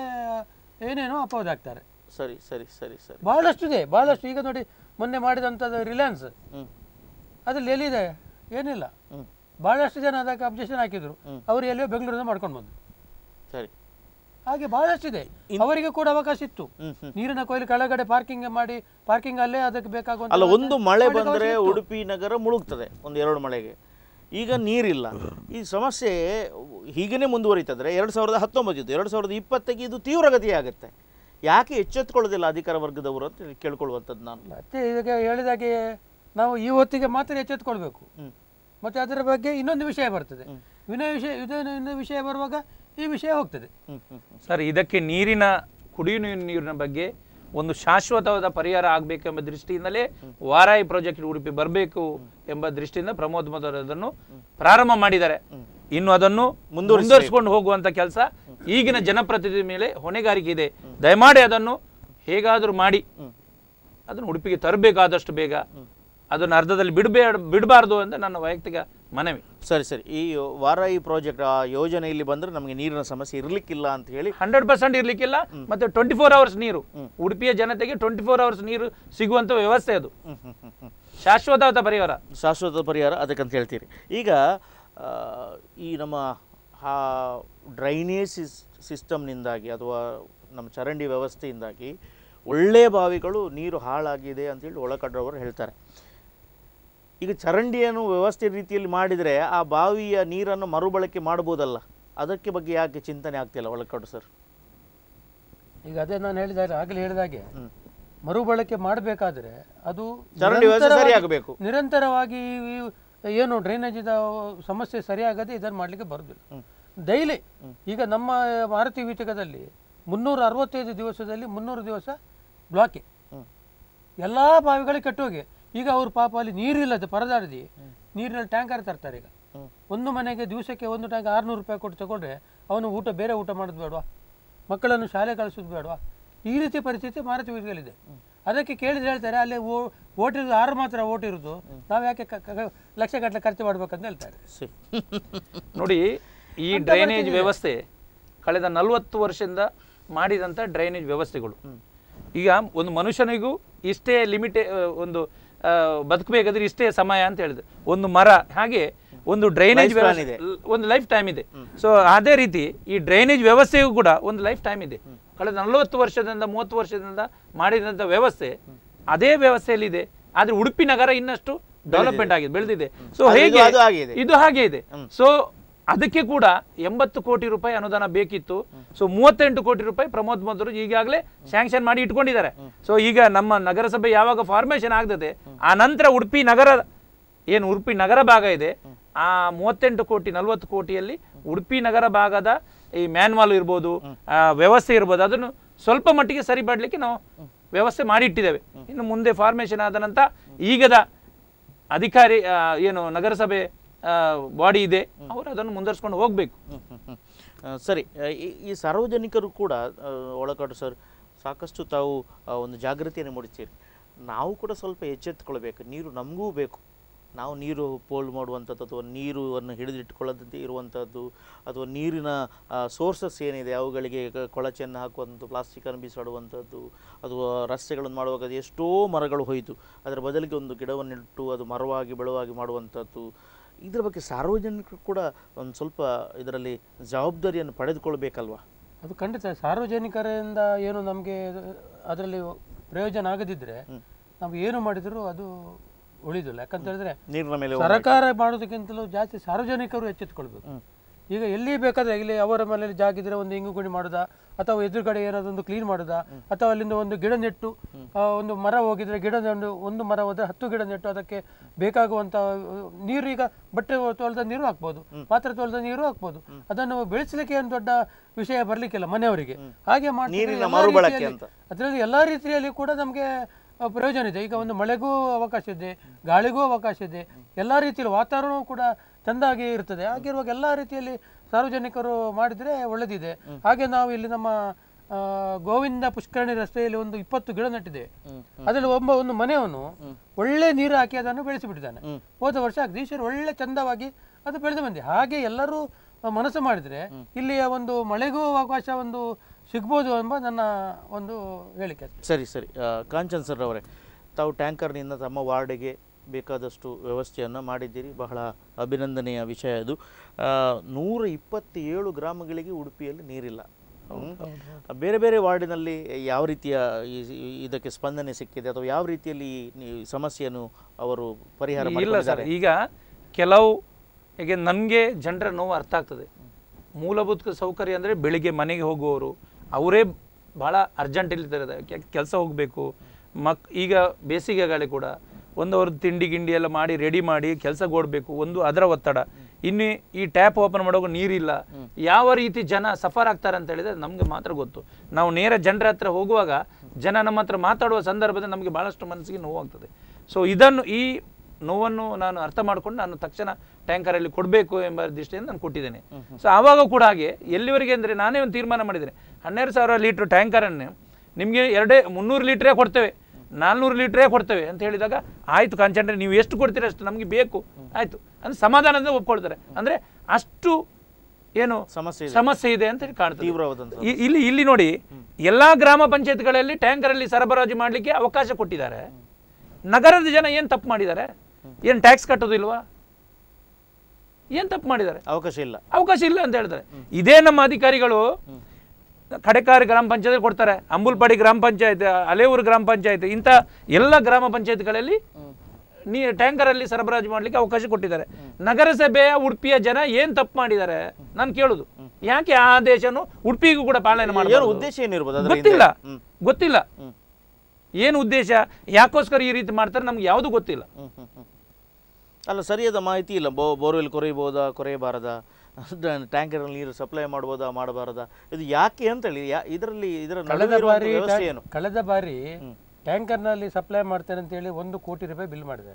ಏನೇನೋ ಅಪವಾದ ಆಗ್ತಾರೆ ಸರಿ ಸರಿ ಸರಿ ಸರಿ ಬಹಳಷ್ಟು ಇದೆ ಬಹಳಷ್ಟು ಈಗ ನೋಡಿ ಮೊನ್ನೆ ಮಾಡಿದಂಥದ್ದು ರಿಲಯನ್ಸ್ ಹ್ಮ್ ಅದ್ರಲ್ಲಿ ಎಲ್ಲಿದೆ ಏನಿಲ್ಲ ಹ್ಮ್ ಬಹಳಷ್ಟು ಜನ ಅದಕ್ಕೆ ಅಬ್ಜೆಕ್ಷನ್ ಹಾಕಿದ್ರು ಅವರು ಎಲ್ಲಿಯೋ ಬೆಂಗಳೂರಿಂದ ಮಾಡ್ಕೊಂಡು ಬಂದ್ರು ಸರಿ ಹಾಗೆ ಬಹಳಷ್ಟು ಇದೆ ಅವರಿಗೆ ಕೂಡ ಅವಕಾಶ ಇತ್ತು ಹ್ಮ್ ಹ್ಮ್ ನೀರಿನ ಕೊಯ್ಲು ಕೆಳಗಡೆ ಪಾರ್ಕಿಂಗ್ ಮಾಡಿ ಪಾರ್ಕಿಂಗ್ ಅಲ್ಲೇ ಅದಕ್ಕೆ ಬೇಕಾಗುವಂತ ಅಲ್ಲ ವ್ಯವಸ್ಥೆ ಒಂದು ಮಳೆ ಮಾಡ್ಲಿಕ್ಕೆ ಬಂದರೆ ಅವಕಾಶ ಇತ್ತು. ಉಡುಪಿ ನಗರ ಮುಳುಗ್ತದೆ ಒಂದು ಎರಡು ಮಳೆಗೆ ಈಗ ನೀರಿಲ್ಲ ಈ ಸಮಸ್ಯೆ ಹೀಗೇ ಮುಂದುವರಿತಂದ್ರೆ ಎರಡು ಸಾವಿರದ ಹತ್ತೊಂಬತ್ತು ಎರಡು ಸಾವಿರದ ಇಪ್ಪತ್ತಿಗೆ ಇದು ತೀವ್ರಗತಿ ಆಗುತ್ತೆ ಯಾಕೆ ಎಚ್ಚೆತ್ತುಕೊಳ್ಳೋದಿಲ್ಲ ಅಧಿಕಾರ ವರ್ಗದವರು ಅಂತ ಹೇಳಿ ಕೇಳ್ಕೊಳ್ಳುವಂಥದ್ದು ನಾನು ಮತ್ತೆ ಇದಕ್ಕೆ ಹೇಳಿದಾಗೆ ನಾವು ಈ ಹೊತ್ತಿಗೆ ಮಾತ್ರ ಎಚ್ಚೆತ್ತುಕೊಳ್ಬೇಕು ಹ್ಮ್. ಮತ್ತೆ ಅದರ ಬಗ್ಗೆ ಇನ್ನೊಂದು ವಿಷಯ ಬರ್ತದೆ ವಿನಯ ವಿಷಯ ಇದನ್ನು ಇನ್ನೊಂದು ವಿಷಯ ಬರುವಾಗ ಈ ವಿಷಯ ಹೋಗ್ತದೆ ಹ್ಮ್ ಹ್ಮ್ ಹ್ಮ್. ಸರ್ ಇದಕ್ಕೆ ನೀರಿನ ಕುಡಿಯುವ ನೀರಿನ- ನೀರಿನ ಬಗ್ಗೆ ಒಂದು ಶಾಶ್ವತವಾದ ಪರಿಹಾರ ಆಗಬೇಕೆಂಬ ದೃಷ್ಟಿಯಿಂದಲೇ ವಾರಾಯಿ ಪ್ರಾಜೆಕ್ಟ್ ಉಡುಪಿ ಬರಬೇಕು ಎಂಬ ದೃಷ್ಟಿಯಿಂದ ಪ್ರಮೋದ್ ಮೋದರ್ ಅದನ್ನು ಪ್ರಾರಂಭ ಮಾಡಿದ್ದಾರೆ ಇನ್ನು ಅದನ್ನು ಮುಂದುವರಿಸಿಕೊಂಡು ಹೋಗುವಂತ ಕೆಲಸ ಈಗಿನ ಜನಪ್ರತಿನಿಧಿ ಮೇಲೆ ಹೊಣೆಗಾರಿಕೆ ಇದೆ ದಯಮಾಡಿ ಅದನ್ನು ಹೇಗಾದರೂ ಮಾಡಿ ಅದನ್ನು ಉಡುಪಿಗೆ ತರಬೇಕಾದಷ್ಟು ಬೇಗ ಅದನ್ನು ಅರ್ಧದಲ್ಲಿ ಬಿಡಬೇಡ ಬಿಡಬಾರ್ದು ಅಂತ ನನ್ನ ವೈಯಕ್ತಿಕ ಮನವಿ ಸರಿ ಸರಿ ಈ ವಾರಾಯಿ ಪ್ರಾಜೆಕ್ಟ್ ಆ ಯೋಜನೆ ಇಲ್ಲಿ ಬಂದರೆ ನಮಗೆ ನೀರಿನ ಸಮಸ್ಯೆ ಇರಲಿಕ್ಕಿಲ್ಲ ಅಂತ ಹೇಳಿ ಹಂಡ್ರೆಡ್ ಪರ್ಸೆಂಟ್ ಇರ್ಲಿಕ್ಕಿಲ್ಲ ಮತ್ತೆ ಟ್ವೆಂಟಿ ಫೋರ್ ಅವರ್ಸ್ ನೀರು ಉಡುಪಿಯ ಜನತೆಗೆ ಟ್ವೆಂಟಿ ಫೋರ್ ಅವರ್ಸ್ ನೀರು ಸಿಗುವಂತ ವ್ಯವಸ್ಥೆ ಅದು ಹ್ಮ್ ಹ್ಮ್ ಹ್ಮ್ ಹ್ಮ್ ಶಾಶ್ವತವಾದ ಪರಿಹಾರ ಶಾಶ್ವತ ಪರಿಹಾರ ಅದಕ್ಕಂತ ಹೇಳ್ತೀರಿ ಈಗ ಆ, ಈ ನಮ್ಮ ಆ ಡ್ರೈನೇಜ್ ಸಿಸ್ ಸಿಸ್ಟಮ್ನಿಂದಾಗಿ ಅಥವಾ ನಮ್ಮ ಚರಂಡಿ ವ್ಯವಸ್ಥೆಯಿಂದಾಗಿ ಒಳ್ಳೆಯ ಬಾವಿಗಳು ನೀರು ಹಾಳಾಗಿದೆ ಅಂತೇಳಿ ಒಳಕಡ್ರವರು ಹೇಳ್ತಾರೆ ಈಗ ಚರಂಡಿಯನ್ನು ವ್ಯವಸ್ಥೆ ರೀತಿಯಲ್ಲಿ ಮಾಡಿದರೆ ಆ ಬಾವಿಯ ನೀರನ್ನು ಮರುಬಳಕೆ ಮಾಡ್ಬೋದಲ್ಲ ಅದಕ್ಕೆ ಬಗ್ಗೆ ಯಾಕೆ ಚಿಂತನೆ ಆಗ್ತಿಲ್ಲ ಒಳಕಡ್ಡು ಸರ್ ಈಗ ಅದೇ ನಾನು ಹೇಳಿದಾಗ ಆಗಲೇ ಹೇಳಿದಾಗೆ ಮರುಬಳಕೆ ಮಾಡಬೇಕಾದ್ರೆ ಅದು ಚರಂಡಿ ವ್ಯವಸ್ಥೆ ನಿರಂತರವಾಗಿ- ಸರಿಯಾಗಬೇಕು. ನಿರಂತರವಾಗಿ ಈ- ಏನು ಡ್ರೈನೇಜ್ ಸಮಸ್ಯೆ ಸರಿಯಾಗದೆ ಇದನ್ನು ಮಾಡಲಿಕ್ಕೆ ಬರುದಿಲ್ಲ ಡೈಲಿ ಈಗ ನಮ್ಮ ಮಾರುತಿ ವೀಟಕದಲ್ಲಿ ಮುನ್ನೂರ ಅರವತ್ತೈದು ದಿವಸದಲ್ಲಿ ಮುನ್ನೂರು ದಿವಸ ಬ್ಲಾಕೆ ಎಲ್ಲ ಬಾವಿಗಳು ಕೆಟ್ಟೋಗಿ ಈಗ ಅವ್ರು ಪಾಪ ಅಲ್ಲಿ ನೀರಿಲ್ಲದೆ ಪರದಾಡ್ದು ನೀರಿನಲ್ಲಿ ಟ್ಯಾಂಕರ್ ತರ್ತಾರೆ ಈಗ ಒಂದು ಮನೆಗೆ ದಿವಸಕ್ಕೆ ಒಂದು ಟ್ಯಾಂಕ್ ಆರುನೂರು ರೂಪಾಯಿ ಕೊಟ್ಟು ತಗೊಂಡ್ರೆ ಅವನು ಊಟ ಬೇರೆ ಊಟ ಮಾಡೋದು ಬೇಡವಾ ಮಕ್ಕಳನ್ನು ಶಾಲೆ ಕಳಿಸೋದು ಬೇಡವಾ ಈ ರೀತಿ ಪರಿಸ್ಥಿತಿ ಮಾರುತಿ ಅದಕ್ಕೆ ಕೇಳಿದ್ರೆ ಹೇಳ್ತಾರೆ ಅಲ್ಲಿ ಓಟ್ ಇರೋದು ಆರು ಮಾತ್ರ ಓಟ್ ಇರೋದು ನಾವು ಯಾಕೆ ಕ- ಕ- ಲಕ್ಷ ಗಟ್ಟಲೆ ಖರ್ಚು ಮಾಡ್ಬೇಕಂತ ಹೇಳ್ತಾರೆ ಸಿ ನೋಡಿ ಈ ಡ್ರೈನೇಜ್ ವ್ಯವಸ್ಥೆ ಕಳೆದ ನಲವತ್ತು ವರ್ಷದಿಂದ ಮಾಡಿದಂಥ ಡ್ರೈನೇಜ್ ವ್ಯವಸ್ಥೆಗಳು ಈಗ ಒಂದು ಮನುಷ್ಯನಿಗೂ ಇಷ್ಟೇ ಲಿಮಿಟ್ ಒಂದು ಆ, ಬದುಕಬೇಕಾದ್ರೆ ಇಷ್ಟೇ ಸಮಯ ಅಂತ ಹೇಳಿದೆ ಒಂದು ಮರ ಹಾಗೆ ಒಂದು ಡ್ರೈನೇಜ್ Lifespan ವ್ಯವಸ್ಥೆ ಇದೆ. ಒಂದು ಲೈಫ್ ಟೈಮ್ ಇದೆ ಸೊ ಅದೇ ರೀತಿ ಈ ಡ್ರೈನೇಜ್ ವ್ಯವಸ್ಥೆಗೂ ಕೂಡ ಒಂದು ಲೈಫ್ ಟೈಮ್ ಇದೆ ಕಳೆದ ನಲವತ್ತು ವರ್ಷದಿಂದ ಮೂವತ್ತು ವರ್ಷದಿಂದ ಮಾಡಿದಂಥ ವ್ಯವಸ್ಥೆ ಅದೇ ವ್ಯವಸ್ಥೆಯಲ್ಲಿ ಇದೆ ಆದ್ರೆ ಉಡುಪಿ ನಗರ ಇನ್ನಷ್ಟು ಡೆವಲಪ್ಮೆಂಟ್ ಆಗಿದೆ ಬೆಳೆದಿದೆ ಸೊ ಅದು ಇದು- ಹೇಗೆ ಅದು ಹಾಗೆ ಇದೆ. ಇದು ಹಾಗೆ ಇದೆ ಸೊ ಅದಕ್ಕೆ ಕೂಡ ಎಂಬತ್ತು ಕೋಟಿ ರೂಪಾಯಿ ಅನುದಾನ ಬೇಕಿತ್ತು ಸೊ ಮೂವತ್ತೆಂಟು ಕೋಟಿ ರೂಪಾಯಿ ಪ್ರಮೋದ್ ಮಧುರು ಈಗಾಗಲೇ ಸ್ಯಾಂಕ್ಷನ್ ಮಾಡಿ ಇಟ್ಕೊಂಡಿದ್ದಾರೆ ಸೊ ಈಗ ನಮ್ಮ ನಗರಸಭೆ ಯಾವಾಗ ಫಾರ್ಮೇಶನ್ ಆಗ್ತದೆ ಆ ನಂತರ ಉಡುಪಿ ನಗರ ಏನು ಉಡುಪಿ ನಗರ ಭಾಗ ಇದೆ ಆ ಮೂವತ್ತೆಂಟು ಕೋಟಿ ನಲವತ್ತು ಕೋಟಿಯಲ್ಲಿ ಉಡುಪಿ ನಗರ ಭಾಗದ ಈ ಮ್ಯಾನ್ವಾಲ್ ಇರ್ಬೋದು ಆ ವ್ಯವಸ್ಥೆ ಇರ್ಬೋದು ಅದನ್ನು ಸ್ವಲ್ಪ ಮಟ್ಟಿಗೆ ಸರಿಪಡಲಿಕ್ಕೆ ನಾವು ವ್ಯವಸ್ಥೆ ಮಾಡಿ ಇಟ್ಟಿದ್ದೇವೆ ಇನ್ನು ಮುಂದೆ ಫಾರ್ಮೇಶನ್ ಆದ ನಂತರ ಈಗದ ಅಧಿಕಾರಿ ಆ, ಏನು ನಗರಸಭೆ ಬಾಡಿ ಇದೆ ಅವರು ಅದನ್ನು ಮುಂದುವರ್ಸ್ಕೊಂಡು ಹೋಗಬೇಕು ಹ್ಮ್, ಹ್ಮ್, ಹ್ಮ್. ಆ, ಸರಿ ಆ, ಈ- ಈ ಸಾರ್ವಜನಿಕರು ಕೂಡ ಆ, ಒಳಕಾಡು ಸರ್ ಸಾಕಷ್ಟು ತಾವು ಆ, ಒಂದು ಜಾಗೃತಿಯನ್ನು ಮೂಡಿಸ್ತೀರಿ ನಾವು ಕೂಡ ಸ್ವಲ್ಪ ಎಚ್ಚೆತ್ತುಕೊಳ್ಬೇಕು ನೀರು ನಮಗೂ ಬೇಕು ನಾವು ನೀರು ಪೋಲ್ ಮಾಡುವಂಥದ್ದು ಅಥವಾ ನೀರನ್ನು ಹಿಡಿದಿಟ್ಟುಕೊಳ್ಳದಂತೆ ಇರುವಂಥದ್ದು ಅಥವಾ ನೀರಿನ ಸೋರ್ಸಸ್ ಏನಿದೆ ಅವುಗಳಿಗೆ ಕ- ಕೊಳಚೆಯನ್ನು ಹಾಕುವಂಥದ್ದು ಪ್ಲಾಸ್ಟಿಕನ್ನು ಬಿಸಾಡುವಂಥದ್ದು ಅಥವಾ ರಸ್ತೆಗಳನ್ನು ಮಾಡುವಾಗ ಅದು ಎಷ್ಟೋ ಮರಗಳು ಹೋಯಿತು ಅದರ ಬದಲಿಗೆ ಒಂದು ಗಿಡವನ್ನಿಟ್ಟು ಅದು ಮರವಾಗಿ ಬೆಳವಾಗಿ ಮಾಡುವಂಥದ್ದು ಇದರ ಬಗ್ಗೆ ಸಾರ್ವಜನಿಕರು ಕೂಡ ಒಂದು ಸ್ವಲ್ಪ ಇದರಲ್ಲಿ ಜವಾಬ್ದಾರಿಯನ್ನು ಪಡೆದುಕೊಳ್ಬೇಕಲ್ವಾ ಅದು ಖಂಡಿತ ಸಾರ್ವಜನಿಕರಿಂದ ಏನು ನಮಗೆ ಅದರಲ್ಲಿ ಪ್ರಯೋಜನ ಆಗದಿದ್ದರೆ ನಾವು ಏನು ಮಾಡಿದರೂ ಅದು ಉಳಿದಿಲ್ಲ ಯಾಕಂತ ಹೇಳಿದ್ರೆ ನೀರಿನ ಮೇಲೆ ಸರ್ಕಾರ ಮಾಡೋದಕ್ಕಿಂತಲೂ ಜಾಸ್ತಿ ಸಾರ್ವಜನಿಕರು ಎಚ್ಚೆತ್ತುಕೊಳ್ಬೇಕು ಈಗ ಎಲ್ಲಿ ಬೇಕಾದ್ರೆ ಇಲ್ಲಿ ಅವರ ಮನೆಯಲ್ಲಿ ಜಾಗಿದ್ರೆ ಒಂದು ಇಂಗು ಗುಣಿ ಮಾಡೋದಾ ಅಥವಾ ಎದುರುಗಡೆ ಏನಾದ್ರು ಒಂದು ಕ್ಲೀನ್ ಮಾಡೋದಾ ಅಥವಾ ಅಲ್ಲಿಂದ ಒಂದು ಗಿಡ ನೆಟ್ಟು ಆ, ಒಂದು ಮರ ಹೋಗಿದ್ರೆ ಗಿಡ ಒಂದು ಒಂದು ಮರ ಹೋದ್ರೆ ಹತ್ತು ಗಿಡ ನೆಟ್ಟು ಅದಕ್ಕೆ ಬೇಕಾಗುವಂತ ಆ, ನೀರು ಈಗ ಬಟ್ಟೆ ತೊಳೆದ ನೀರು ಹಾಕ್ಬೋದು ಪಾತ್ರೆ ತೊಳೆದ ನೀರು ಹಾಕ್ಬೋದು ಅದನ್ನು ಬೆಳೆಸಲಿಕ್ಕೆ ಏನು ದೊಡ್ಡ ವಿಷಯ ಬರ್ಲಿಕ್ಕಿಲ್ಲ ಮನೆಯವರಿಗೆ ಹಾಗೆ ಮಾಡ್ತಿದ್ರೆ ನೀರಿನ ಎಲ್ಲಾ ಮರುಬಳಕೆ ರೀತಿಯಲ್ಲಿ- ಅಂತ. ಅದರಲ್ಲಿ ಎಲ್ಲಾ ರೀತಿಯಲ್ಲಿ ಕೂಡ ನಮಗೆ ಪ್ರಯೋಜನ ಇದೆ ಈಗ ಒಂದು ಮಳೆಗೂ ಅವಕಾಶ ಇದೆ ಗಾಳಿಗೂ ಅವಕಾಶ ಇದೆ ಎಲ್ಲಾ ರೀತಿಯಲ್ಲಿ ವಾತಾವರಣವೂ ಕೂಡ ಚೆಂದಾಗಿ ಇರ್ತದೆ ಹಾಗಿರುವಾಗ ಎಲ್ಲಾ ರೀತಿಯಲ್ಲಿ ಸಾರ್ವಜನಿಕರು ಮಾಡಿದ್ರೆ ಒಳ್ಳೆದಿದೆ ಹಾಗೆ ನಾವು ಇಲ್ಲಿ ನಮ್ಮ ಆ, ಗೋವಿಂದ ಪುಷ್ಕರಣಿ ರಸ್ತೆಯಲ್ಲಿ ಒಂದು ಇಪ್ಪತ್ತು ಗಿಡ ನೆಟ್ಟಿದೆ ಅದರಲ್ಲಿ ಒಬ್ಬ ಒಂದು ಮನೆಯವನು ಒಳ್ಳೆ ನೀರು ಹಾಕಿ ಅದನ್ನು ಬೆಳೆಸಿಬಿಟ್ಟಿದ್ದಾನೆ ಹೋದ ವರ್ಷ ಅಗ್ದೀಶ್ವರ ಒಳ್ಳೆ ಚಂದವಾಗಿ ಅದು ಬೆಳೆದು ಬಂದಿದೆ ಹಾಗೆ ಎಲ್ಲರೂ ಆ, ಮನಸ್ಸು ಮಾಡಿದ್ರೆ ಇಲ್ಲಿಯ ಒಂದು ಮಳೆಗೂ ಅವಕಾಶ ಒಂದು ಸಿಗ್ಬೋದು ಎಂಬ ನನ್ನ ಒಂದು ಹೇಳಿಕೆ ಅಷ್ಟೆ. ಸರಿ ಸರಿ ಆ, ಕಾಂಚನ್ ಸರ್ ಅವರೇ ತಾವು ಟ್ಯಾಂಕರ್ನಿಂದ ತಮ್ಮ ವಾರ್ಡಿಗೆ ಬೇಕಾದಷ್ಟು ವ್ಯವಸ್ಥೆಯನ್ನು ಮಾಡಿದ್ದೀರಿ ಬಹಳ ಅಭಿನಂದನೆಯ ವಿಷಯ ಇದು ಆ, ನೂರ ಇಪ್ಪತ್ತೇಳು ಗ್ರಾಮಗಳಿಗೆ ಉಡುಪಿಯಲ್ಲಿ ನೀರಿಲ್ಲ ಹ್ಮ್. ಬೇರೆ ಬೇರೆ ವಾರ್ಡಿನಲ್ಲಿ ಯಾವ ರೀತಿಯ ಈ- ಈ- ಇದಕ್ಕೆ ಸ್ಪಂದನೆ ಸಿಕ್ಕಿದೆ ಅಥವಾ ಯಾವ ರೀತಿಯಲ್ಲಿ ಈ ನೀ- ಸಮಸ್ಯೆಯನ್ನು ಅವರು ಪರಿಹಾರ ಇಲ್ಲ ಮಾಡಿಕೊಂಡಿದ್ದಾರೆ ಸರ್ ಈಗ ಕೆಲವು ಈಗ ನನಗೆ ಜನರ ನೋವು ಅರ್ಥ ಆಗ್ತದೆ ಮೂಲಭೂತ ಸೌಕರ್ಯ ಅಂದರೆ ಬೆಳಿಗ್ಗೆ ಮನೆಗೆ ಹೋಗುವವರು ಅವರೇ ಭಾಳ ಅರ್ಜೆಂಟ್ ಇರ್ತಾರೆ ಕೆಲಸ ಹೋಗಬೇಕು ಮಕ್ ಈಗ ಬೇಸಿಗೆ ಗಾಳಿ ಕೂಡ ಒಂದು ಅವ್ರದ್ದು ತಿಂಡಿ ಗಿಂಡಿ ಎಲ್ಲ ಮಾಡಿ ರೆಡಿ ಮಾಡಿ ಕೆಲಸ ಓಡಬೇಕು ಒಂದು ಅದರ ಒತ್ತಡ ಇನ್ನು ಈ ಟ್ಯಾಪ್ ಓಪನ್ ಮಾಡುವಾಗ ನೀರಿಲ್ಲ ಯಾವ ರೀತಿ ಜನ ಸಫರ್ ಆಗ್ತಾರೆ ಅಂತ ಹೇಳಿದ್ರೆ ನಮಗೆ ಮಾತ್ರ ಗೊತ್ತು ನಾವು ನೇರ ಜನರ ಹತ್ರ ಹೋಗುವಾಗ ಜನ ನಮ್ಮ ಹತ್ರ ಮಾತಾಡುವ ಸಂದರ್ಭದಲ್ಲಿ ನಮಗೆ ಭಾಳಷ್ಟು ಮನಸ್ಸಿಗೆ ನೋವಾಗ್ತದೆ ಸೊ ಇದನ್ನು ಈ ನೋವನ್ನು ನಾನು ಅರ್ಥ ಮಾಡ್ಕೊಂಡು ನಾನು ತಕ್ಷಣ ಟ್ಯಾಂಕರಲ್ಲಿ ಕೊಡಬೇಕು ಎಂಬ ದೃಷ್ಟಿಯಿಂದ ನಾನು ಕೊಟ್ಟಿದ್ದೇನೆ ಸೊ ಆವಾಗ ಕೂಡ ಹಾಗೆ ಎಲ್ಲಿವರೆಗೆ ಅಂದರೆ ನಾನೇ ಒಂದು ತೀರ್ಮಾನ ಮಾಡಿದ್ದೇನೆ ಹನ್ನೆರಡು ಸಾವಿರ ಲೀಟ್ರ್ ಟ್ಯಾಂಕರನ್ನು ನಿಮಗೆ ಎರಡೇ ಮುನ್ನೂರು ಲೀಟ್ರೇ ಕೊಡ್ತೇವೆ ನಾಲ್ನೂರು ಲೀಟ್ರೇ ಕೊಡ್ತೇವೆ ಅಂತ ಹೇಳಿದಾಗ ಆಯಿತು ಕಾನ್ಸಂಟ್ರೇಟ್ ನೀವು ಎಷ್ಟು ಕೊಡ್ತೀರ ಅಷ್ಟು ನಮಗೆ ಬೇಕು ಆಯಿತು ಅಂದ್ರೆ ಸಮಾಧಾನದಿಂದ ಒಪ್ಕೊಳ್ತಾರೆ ಅಂದರೆ ಅಷ್ಟು ಏನು ಸಮಸ್ಯೆ ಇದೆ. ಸಮಸ್ಯೆ ಇದೆ ಅಂತ ಹೇಳಿ ಕಾಣ್ತದೆ ತೀವ್ರವಾದಂಥ ಇ- ಇಲ್ಲಿ ಇಲ್ಲಿ ನೋಡಿ ಎಲ್ಲಾ ಗ್ರಾಮ ಪಂಚಾಯತ್ಗಳಲ್ಲಿ ಟ್ಯಾಂಕರಲ್ಲಿ ಸರಬರಾಜು ಮಾಡಲಿಕ್ಕೆ ಅವಕಾಶ ಕೊಟ್ಟಿದ್ದಾರೆ ನಗರದ ಜನ ಏನ್ ತಪ್ಪು ಮಾಡಿದ್ದಾರೆ ಏನ್ ಟ್ಯಾಕ್ಸ್ ಕಟ್ಟೋದಿಲ್ವಾ ಏನ್ ತಪ್ಪು ಮಾಡಿದ್ದಾರೆ ಅವಕಾಶ ಇಲ್ಲ ಅವಕಾಶ ಇಲ್ಲ ಅಂತ ಹೇಳ್ತಾರೆ ಇದೇ ನಮ್ಮ ಅಧಿಕಾರಿಗಳು ಕಡೆಕಾರಿ ಗ್ರಾಮ ಪಂಚಾಯತ್ ಕೊಡ್ತಾರೆ ಅಂಬುಲ್ಪಾಡಿ ಗ್ರಾಮ ಪಂಚಾಯತ್ ಅಲೆಯೂರು ಗ್ರಾಮ ಪಂಚಾಯತ್ ಇಂಥ ಎಲ್ಲ ಗ್ರಾಮ ಪಂಚಾಯತ್ಗಳಲ್ಲಿ ನೀ ಟ್ಯಾಂಕರಲ್ಲಿ ಸರಬರಾಜು ಮಾಡ್ಲಿಕ್ಕೆ ಅವಕಾಶ ಕೊಟ್ಟಿದ್ದಾರೆ ನಗರಸಭೆಯ ಉಡುಪಿಯ ಜನ ಏನ್ ತಪ್ಪು ಮಾಡಿದ್ದಾರೆ ನಾನು ಕೇಳುದು ಯಾಕೆ ಆ ಆದೇಶನು ಉಡುಪಿಗೂ ಕೂಡ ಪಾಲನೆ ಏನು ಮಾಡಿ ಉದ್ದೇಶ ಏನಿರ್ಬೋದು ಅದರ ಹಿಂದೆ? ಗೊತ್ತಿಲ್ಲ ಹ್ಮ್. ಗೊತ್ತಿಲ್ಲ ಏನು ಉದ್ದೇಶ ಯಾಕೋಸ್ಕರ ಈ ರೀತಿ ಮಾಡ್ತಾರೆ ನಮ್ಗೆ ಯಾವುದು ಗೊತ್ತಿಲ್ಲ ಹ್ಮ್, ಹ್ಮ್, ಹ್ಮ್. ಅಲ್ಲ ಸರಿಯಾದ ಮಾಹಿತಿ ಇಲ್ಲ ಬೋ ಬೋರ್ವೆಲ್ ಕೊರೆಯಬಹುದಾ ಕೊರೆಯಬಾರದಾ ಟ್ಯಾಂಕರಲ್ಲಿ ನೀರು ಸಪ್ಲೈ ಮಾಡ್ಬೋದಾ ಮಾಡಬಾರದಾ ಇದು ಯಾಕೆ ಅಂತೇಳಿ ಯಾ ಇದರಲ್ಲಿ ಇದರ ಕಳೆದ ನಡುವೆ ಇರುವಂಥ ಬಾರಿ ವ್ಯವಸ್ಥೆ ಏನು ಕಳೆದ ಬಾರಿ ಟ್ಯಾಂಕರ್ನಲ್ಲಿ ಸಪ್ಲೈ ಮಾಡ್ತೇನೆ ಅಂತೇಳಿ ಒಂದು ಕೋಟಿ ರೂಪಾಯಿ ಬಿಲ್ ಮಾಡಿದ್ದಾರೆ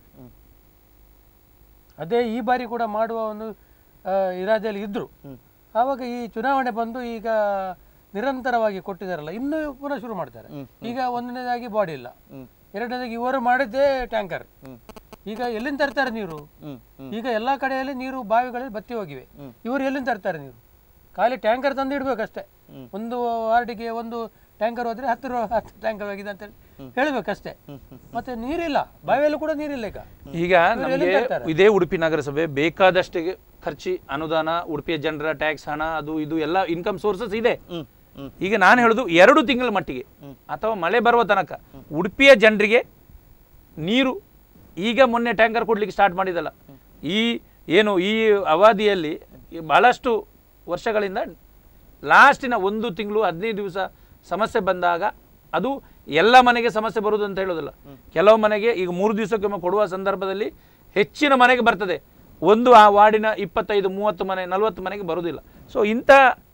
ಅದೇ ಈ ಬಾರಿ ಕೂಡ ಮಾಡುವ ಒಂದು ಆ, ಇರಾದೆಯಲ್ಲಿ ಇದ್ರು ಆವಾಗ ಈ ಚುನಾವಣೆ ಬಂದು ಈಗ ನಿರಂತರವಾಗಿ ಕೊಟ್ಟಿದ್ದಾರಲ್ಲ ಇನ್ನೂ ಪುನಃ ಶುರು ಮಾಡ್ತಾರೆ ಈಗ ಒಂದನೇದಾಗಿ ಬಾಡಿ ಇಲ್ಲ ಎರಡನೇದಾಗಿ ಇವರು ಮಾಡಿದ್ದೇ ಟ್ಯಾಂಕರ್ ಈಗ ಎಲ್ಲಿಂದ ತರ್ತಾರೆ ನೀರು ಈಗ ಎಲ್ಲಾ ಕಡೆಯಲ್ಲಿ ನೀರು ಬಾವಿಗಳಲ್ಲಿ ಬತ್ತಿ ಹೋಗಿವೆ ಇವರು ಎಲ್ಲಿಂದ ತರ್ತಾರೆ ನೀರು ಖಾಲಿ ಟ್ಯಾಂಕರ್ ತಂದು ಇಡ್ಬೇಕಷ್ಟೇ ಒಂದು ವಾರ್ಡಿಗೆ ಒಂದು ಟ್ಯಾಂಕರ್ ಹೋದ್ರೆ ಹತ್ತು ರೂ ಹತ್ತು ಟ್ಯಾಂಕರ್ ಹೋಗಿದೆ ಅಂತ ಹೇಳ್ಬೇಕಷ್ಟೇ ಮತ್ತೆ ನೀರಿಲ್ಲ ಬಾವಿಯಲ್ಲೂ ಕೂಡ ನೀರಿಲ್ಲ ಈಗ ಈಗ ನಮಗೆ ಇದೇ ಉಡುಪಿ ನಗರಸಭೆ ಬೇಕಾದಷ್ಟು ಖರ್ಚಿ ಅನುದಾನ ಉಡುಪಿಯ ಜನರ ಟ್ಯಾಕ್ಸ್ ಹಣ ಅದು ಇದು ಎಲ್ಲ ಇನ್ಕಮ್ ಸೋರ್ಸಸ್ ಇದೆ ಈಗ ನಾನು ಹೇಳುದು ಎರಡು ತಿಂಗಳ ಮಟ್ಟಿಗೆ ಅಥವಾ ಮಳೆ ಬರುವ ತನಕ ಉಡುಪಿಯ ಜನರಿಗೆ ನೀರು ಈಗ ಮೊನ್ನೆ ಟ್ಯಾಂಕರ್ ಕೊಡ್ಲಿಕ್ಕೆ ಸ್ಟಾರ್ಟ್ ಮಾಡಿದಲ್ಲ ಈ ಏನು ಈ ಅವಧಿಯಲ್ಲಿ ಈ ಬಹಳಷ್ಟು ವರ್ಷಗಳಿಂದ ಲಾಸ್ಟಿನ ಒಂದು ತಿಂಗಳು ಹದಿನೈದು ದಿವಸ ಸಮಸ್ಯೆ ಬಂದಾಗ ಅದು ಎಲ್ಲ ಮನೆಗೆ ಸಮಸ್ಯೆ ಬರುವುದು ಅಂತ ಹೇಳೋದಿಲ್ಲ ಕೆಲವು ಮನೆಗೆ ಈಗ ಮೂರು ದಿವಸಕ್ಕೊಮ್ಮೆ ಕೊಡುವ ಸಂದರ್ಭದಲ್ಲಿ ಹೆಚ್ಚಿನ ಮನೆಗೆ ಬರ್ತದೆ ಒಂದು ಆ ವಾರ್ಡಿನ ಇಪ್ಪತ್ತೈದು ಮೂವತ್ತು ಮನೆ ನಲವತ್ತು ಮನೆಗೆ ಬರುವುದಿಲ್ಲ ಸೊ ಇಂಥ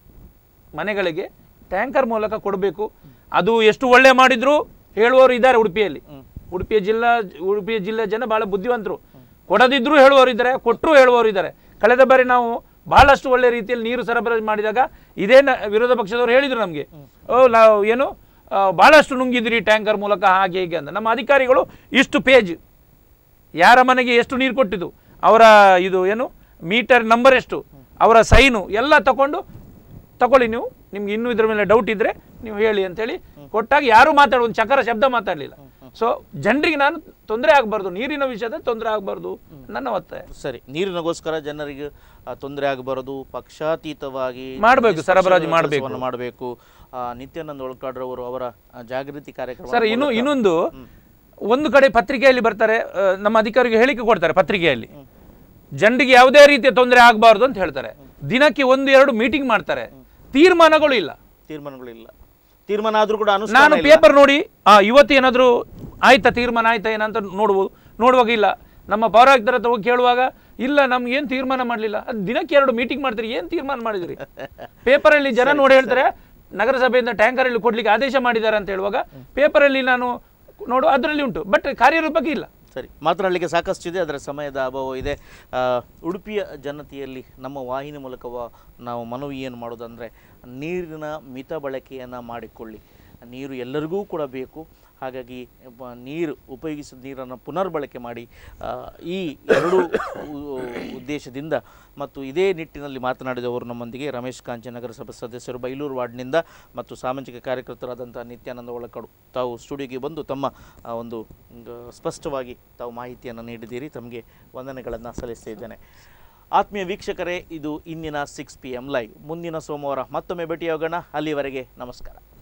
ಮನೆಗಳಿಗೆ ಟ್ಯಾಂಕರ್ ಮೂಲಕ ಕೊಡಬೇಕು ಅದು ಎಷ್ಟು ಒಳ್ಳೆ ಮಾಡಿದ್ರು ಹೇಳುವವರು ಇದ್ದಾರೆ ಉಡುಪಿಯಲ್ಲಿ ಉಡುಪಿಯ ಜಿಲ್ಲಾ ಉಡುಪಿಯ ಜಿಲ್ಲೆ ಜನ ಬಹಳ ಬುದ್ಧಿವಂತರು ಕೊಡದಿದ್ರು ಹೇಳುವವರು ಇದ್ದಾರೆ ಕೊಟ್ಟರು ಹೇಳುವವರು ಇದ್ದಾರೆ ಕಳೆದ ಬಾರಿ ನಾವು ಬಹಳಷ್ಟು ಒಳ್ಳೆ ರೀತಿಯಲ್ಲಿ ನೀರು ಸರಬರಾಜು ಮಾಡಿದಾಗ ಇದೇ ನ- ವಿರೋಧ ಪಕ್ಷದವರು ಹೇಳಿದ್ರು ನಮಗೆ ಓ ನಾವು ಏನು ಆ, ಬಹಳಷ್ಟು ನುಂಗಿದ್ರಿ ಟ್ಯಾಂಕರ್ ಮೂಲಕ ಹಾಗೆ ಹೀಗೆ ಅಂತ ನಮ್ಮ ಅಧಿಕಾರಿಗಳು ಇಷ್ಟು ಪೇಜ್ ಯಾರ ಮನೆಗೆ ಎಷ್ಟು ನೀರು ಕೊಟ್ಟಿದ್ದು ಅವರ ಇದು ಏನು ಮೀಟರ್ ನಂಬರ್ ಎಷ್ಟು ಅವರ ಸೈನು ಎಲ್ಲ ತಗೊಂಡು ತಗೊಳ್ಳಿ ನೀವು ನಿಮ್ಗೆ ಇನ್ನೂ ಇದ್ರ ಮೇಲೆ ಡೌಟ್ ಇದ್ರೆ ನೀವು ಹೇಳಿ ಅಂತೇಳಿ ಕೊಟ್ಟಾಗ ಯಾರು ಮಾತಾಡೋ ಒಂದು ಚಕರ ಶಬ್ದ ಮಾತಾಡಲಿಲ್ಲ ಸೊ ಜನರಿಗೆ ನಾನು ತೊಂದರೆ ಆಗಬಾರ್ದು ನೀರಿನ ವಿಷಯದಲ್ಲಿ ತೊಂದರೆ ಆಗಬಾರ್ದು ನನ್ನ ಒತ್ತಾಯ ಸರಿ ನೀರಿನಗೋಸ್ಕರ ಜನರಿಗೆ ತೊಂದರೆ ಆಗಬಾರದು ಪಕ್ಷಾತೀತವಾಗಿ ಮಾಡ್ಬೇಕು, ನಿಷ್ಪಕ್ಷ ಸರಬರಾಜು ಮಾಡ್ಬೇಕು. ಕೆಲಸವನ್ನು ಮಾಡಬೇಕು ಆ, ನಿತ್ಯಾನಂದ ಒಳಕಾಡ್ರವರು ಅವರ ಆ, ಜಾಗೃತಿ ಕಾರ್ಯಕ್ರಮ ಸರ್ ಇನ್ನು ಇನ್ನೊಂದು ಒಂದು ಕಡೆ ಪತ್ರಿಕೆಯಲ್ಲಿ ಬರ್ತಾರೆ ಆ, ನಮ್ಮ ಅಧಿಕಾರಿಗೆ ಹೇಳಿಕೆ ಕೊಡ್ತಾರೆ ಪತ್ರಿಕೆಯಲ್ಲಿ ಜನರಿಗೆ ಯಾವುದೇ ರೀತಿಯ ತೊಂದರೆ ಆಗಬಾರ್ದು ಅಂತ ಹೇಳ್ತಾರೆ ದಿನಕ್ಕೆ ಒಂದು ಎರಡು ಮೀಟಿಂಗ್ ಮಾಡ್ತಾರೆ ತೀರ್ಮಾನಗಳು ಇಲ್ಲ ತೀರ್ಮಾನಗಳಿಲ್ಲ ತೀರ್ಮಾನ ಆದ್ರೂ ಕೂಡ ಅನುಷ್ಠಾನ ನಾನು ಇಲ್ಲ. ಪೇಪರ್ ನೋಡಿ ಆ ಇವತ್ತು ಏನಾದರೂ ಆಯ್ತಾ ತೀರ್ಮಾನ ಆಯ್ತಾ ಏನಂತ ನೋಡ್ಬೋದು ನೋಡುವಾಗ ಇಲ್ಲ ನಮ್ಮ ಪೌರಾಯುಕ್ತರ ಹತ್ರ ಹೋಗಿ ಕೇಳುವಾಗ ಇಲ್ಲ ನಮ್ಗೆ ಏನು ತೀರ್ಮಾನ ಮಾಡಲಿಲ್ಲ ಅದು ದಿನಕ್ಕೆ ಎರಡು ಮೀಟಿಂಗ್ ಮಾಡ್ತೀರಿ ಏನು ತೀರ್ಮಾನ ಮಾಡಿದ್ರಿ ಪೇಪರಲ್ಲಿ ಜನ ನೋಡಿ ಹೇಳ್ತಾರೆ ನಗರಸಭೆಯಿಂದ ಟ್ಯಾಂಕರಲ್ಲಿ ಕೊಡ್ಲಿಕ್ಕೆ ಆದೇಶ ಮಾಡಿದ್ದಾರೆ ಅಂತ ಹೇಳುವಾಗ ಪೇಪರಲ್ಲಿ ನಾನು ನೋಡು ಅದರಲ್ಲಿ ಉಂಟು ಬಟ್ ಕಾರ್ಯರೂಪಕ್ಕೆ ಇಲ್ಲ ಸರಿ ಮಾತನಾಡಲಿಕ್ಕೆ ಸಾಕಷ್ಟಿದೆ ಅದರ ಸಮಯದ ಅಭಾವ ಇದೆ ಆ, ಉಡುಪಿಯ ಜನತೆಯಲ್ಲಿ ನಮ್ಮ ವಾಹಿನಿ ಮೂಲಕ ವ- ನಾವು ಮನವಿ ಏನು ಮಾಡೋದಂದರೆ ನೀರಿನ ಮಿತ ಬಳಕೆಯನ್ನು ಮಾಡಿಕೊಳ್ಳಿ ನೀರು ಎಲ್ಲರಿಗೂ ಕೂಡ ಬೇಕು ಹಾಗಾಗಿ ಬ- ನೀರು ಉಪಯೋಗಿಸಿದ ನೀರನ್ನು ಪುನರ್ಬಳಕೆ ಮಾಡಿ ಆ, ಈ ಎರಡು ಉ- ಉದ್ದೇಶದಿಂದ ಮತ್ತು ಇದೇ ನಿಟ್ಟಿನಲ್ಲಿ ಮಾತನಾಡಿದವರು ನಮ್ಮೊಂದಿಗೆ ರಮೇಶ್ ಕಾಂಚಿ ನಗರಸಭೆ ಸದಸ್ಯರು ಬೈಲೂರು ವಾರ್ಡ್ನಿಂದ ಮತ್ತು ಸಾಮಾಜಿಕ ಕಾರ್ಯಕರ್ತರಾದಂಥ ನಿತ್ಯಾನಂದ ಒಳಕಡು ತಾವು ಸ್ಟುಡಿಯೋಗೆ ಬಂದು ತಮ್ಮ ಆ, ಒಂದು ಒಂದು ಸ್ಪಷ್ಟವಾಗಿ ತಾವು ಮಾಹಿತಿಯನ್ನು ನೀಡಿದ್ದೀರಿ ತಮಗೆ ವಂದನೆಗಳನ್ನು ಸಲ್ಲಿಸ್ತಾ ಇದ್ದೇನೆ ಆತ್ಮೀಯ ವೀಕ್ಷಕರೇ ಇದು ಇಂದಿನ ಸಿಕ್ಸ್ ಪಿ ಎಮ್ ಲೈವ್ ಮುಂದಿನ ಸೋಮವಾರ ಮತ್ತೊಮ್ಮೆ ಭೇಟಿಯಾಗೋಣ ಅಲ್ಲಿವರೆಗೆ ನಮಸ್ಕಾರ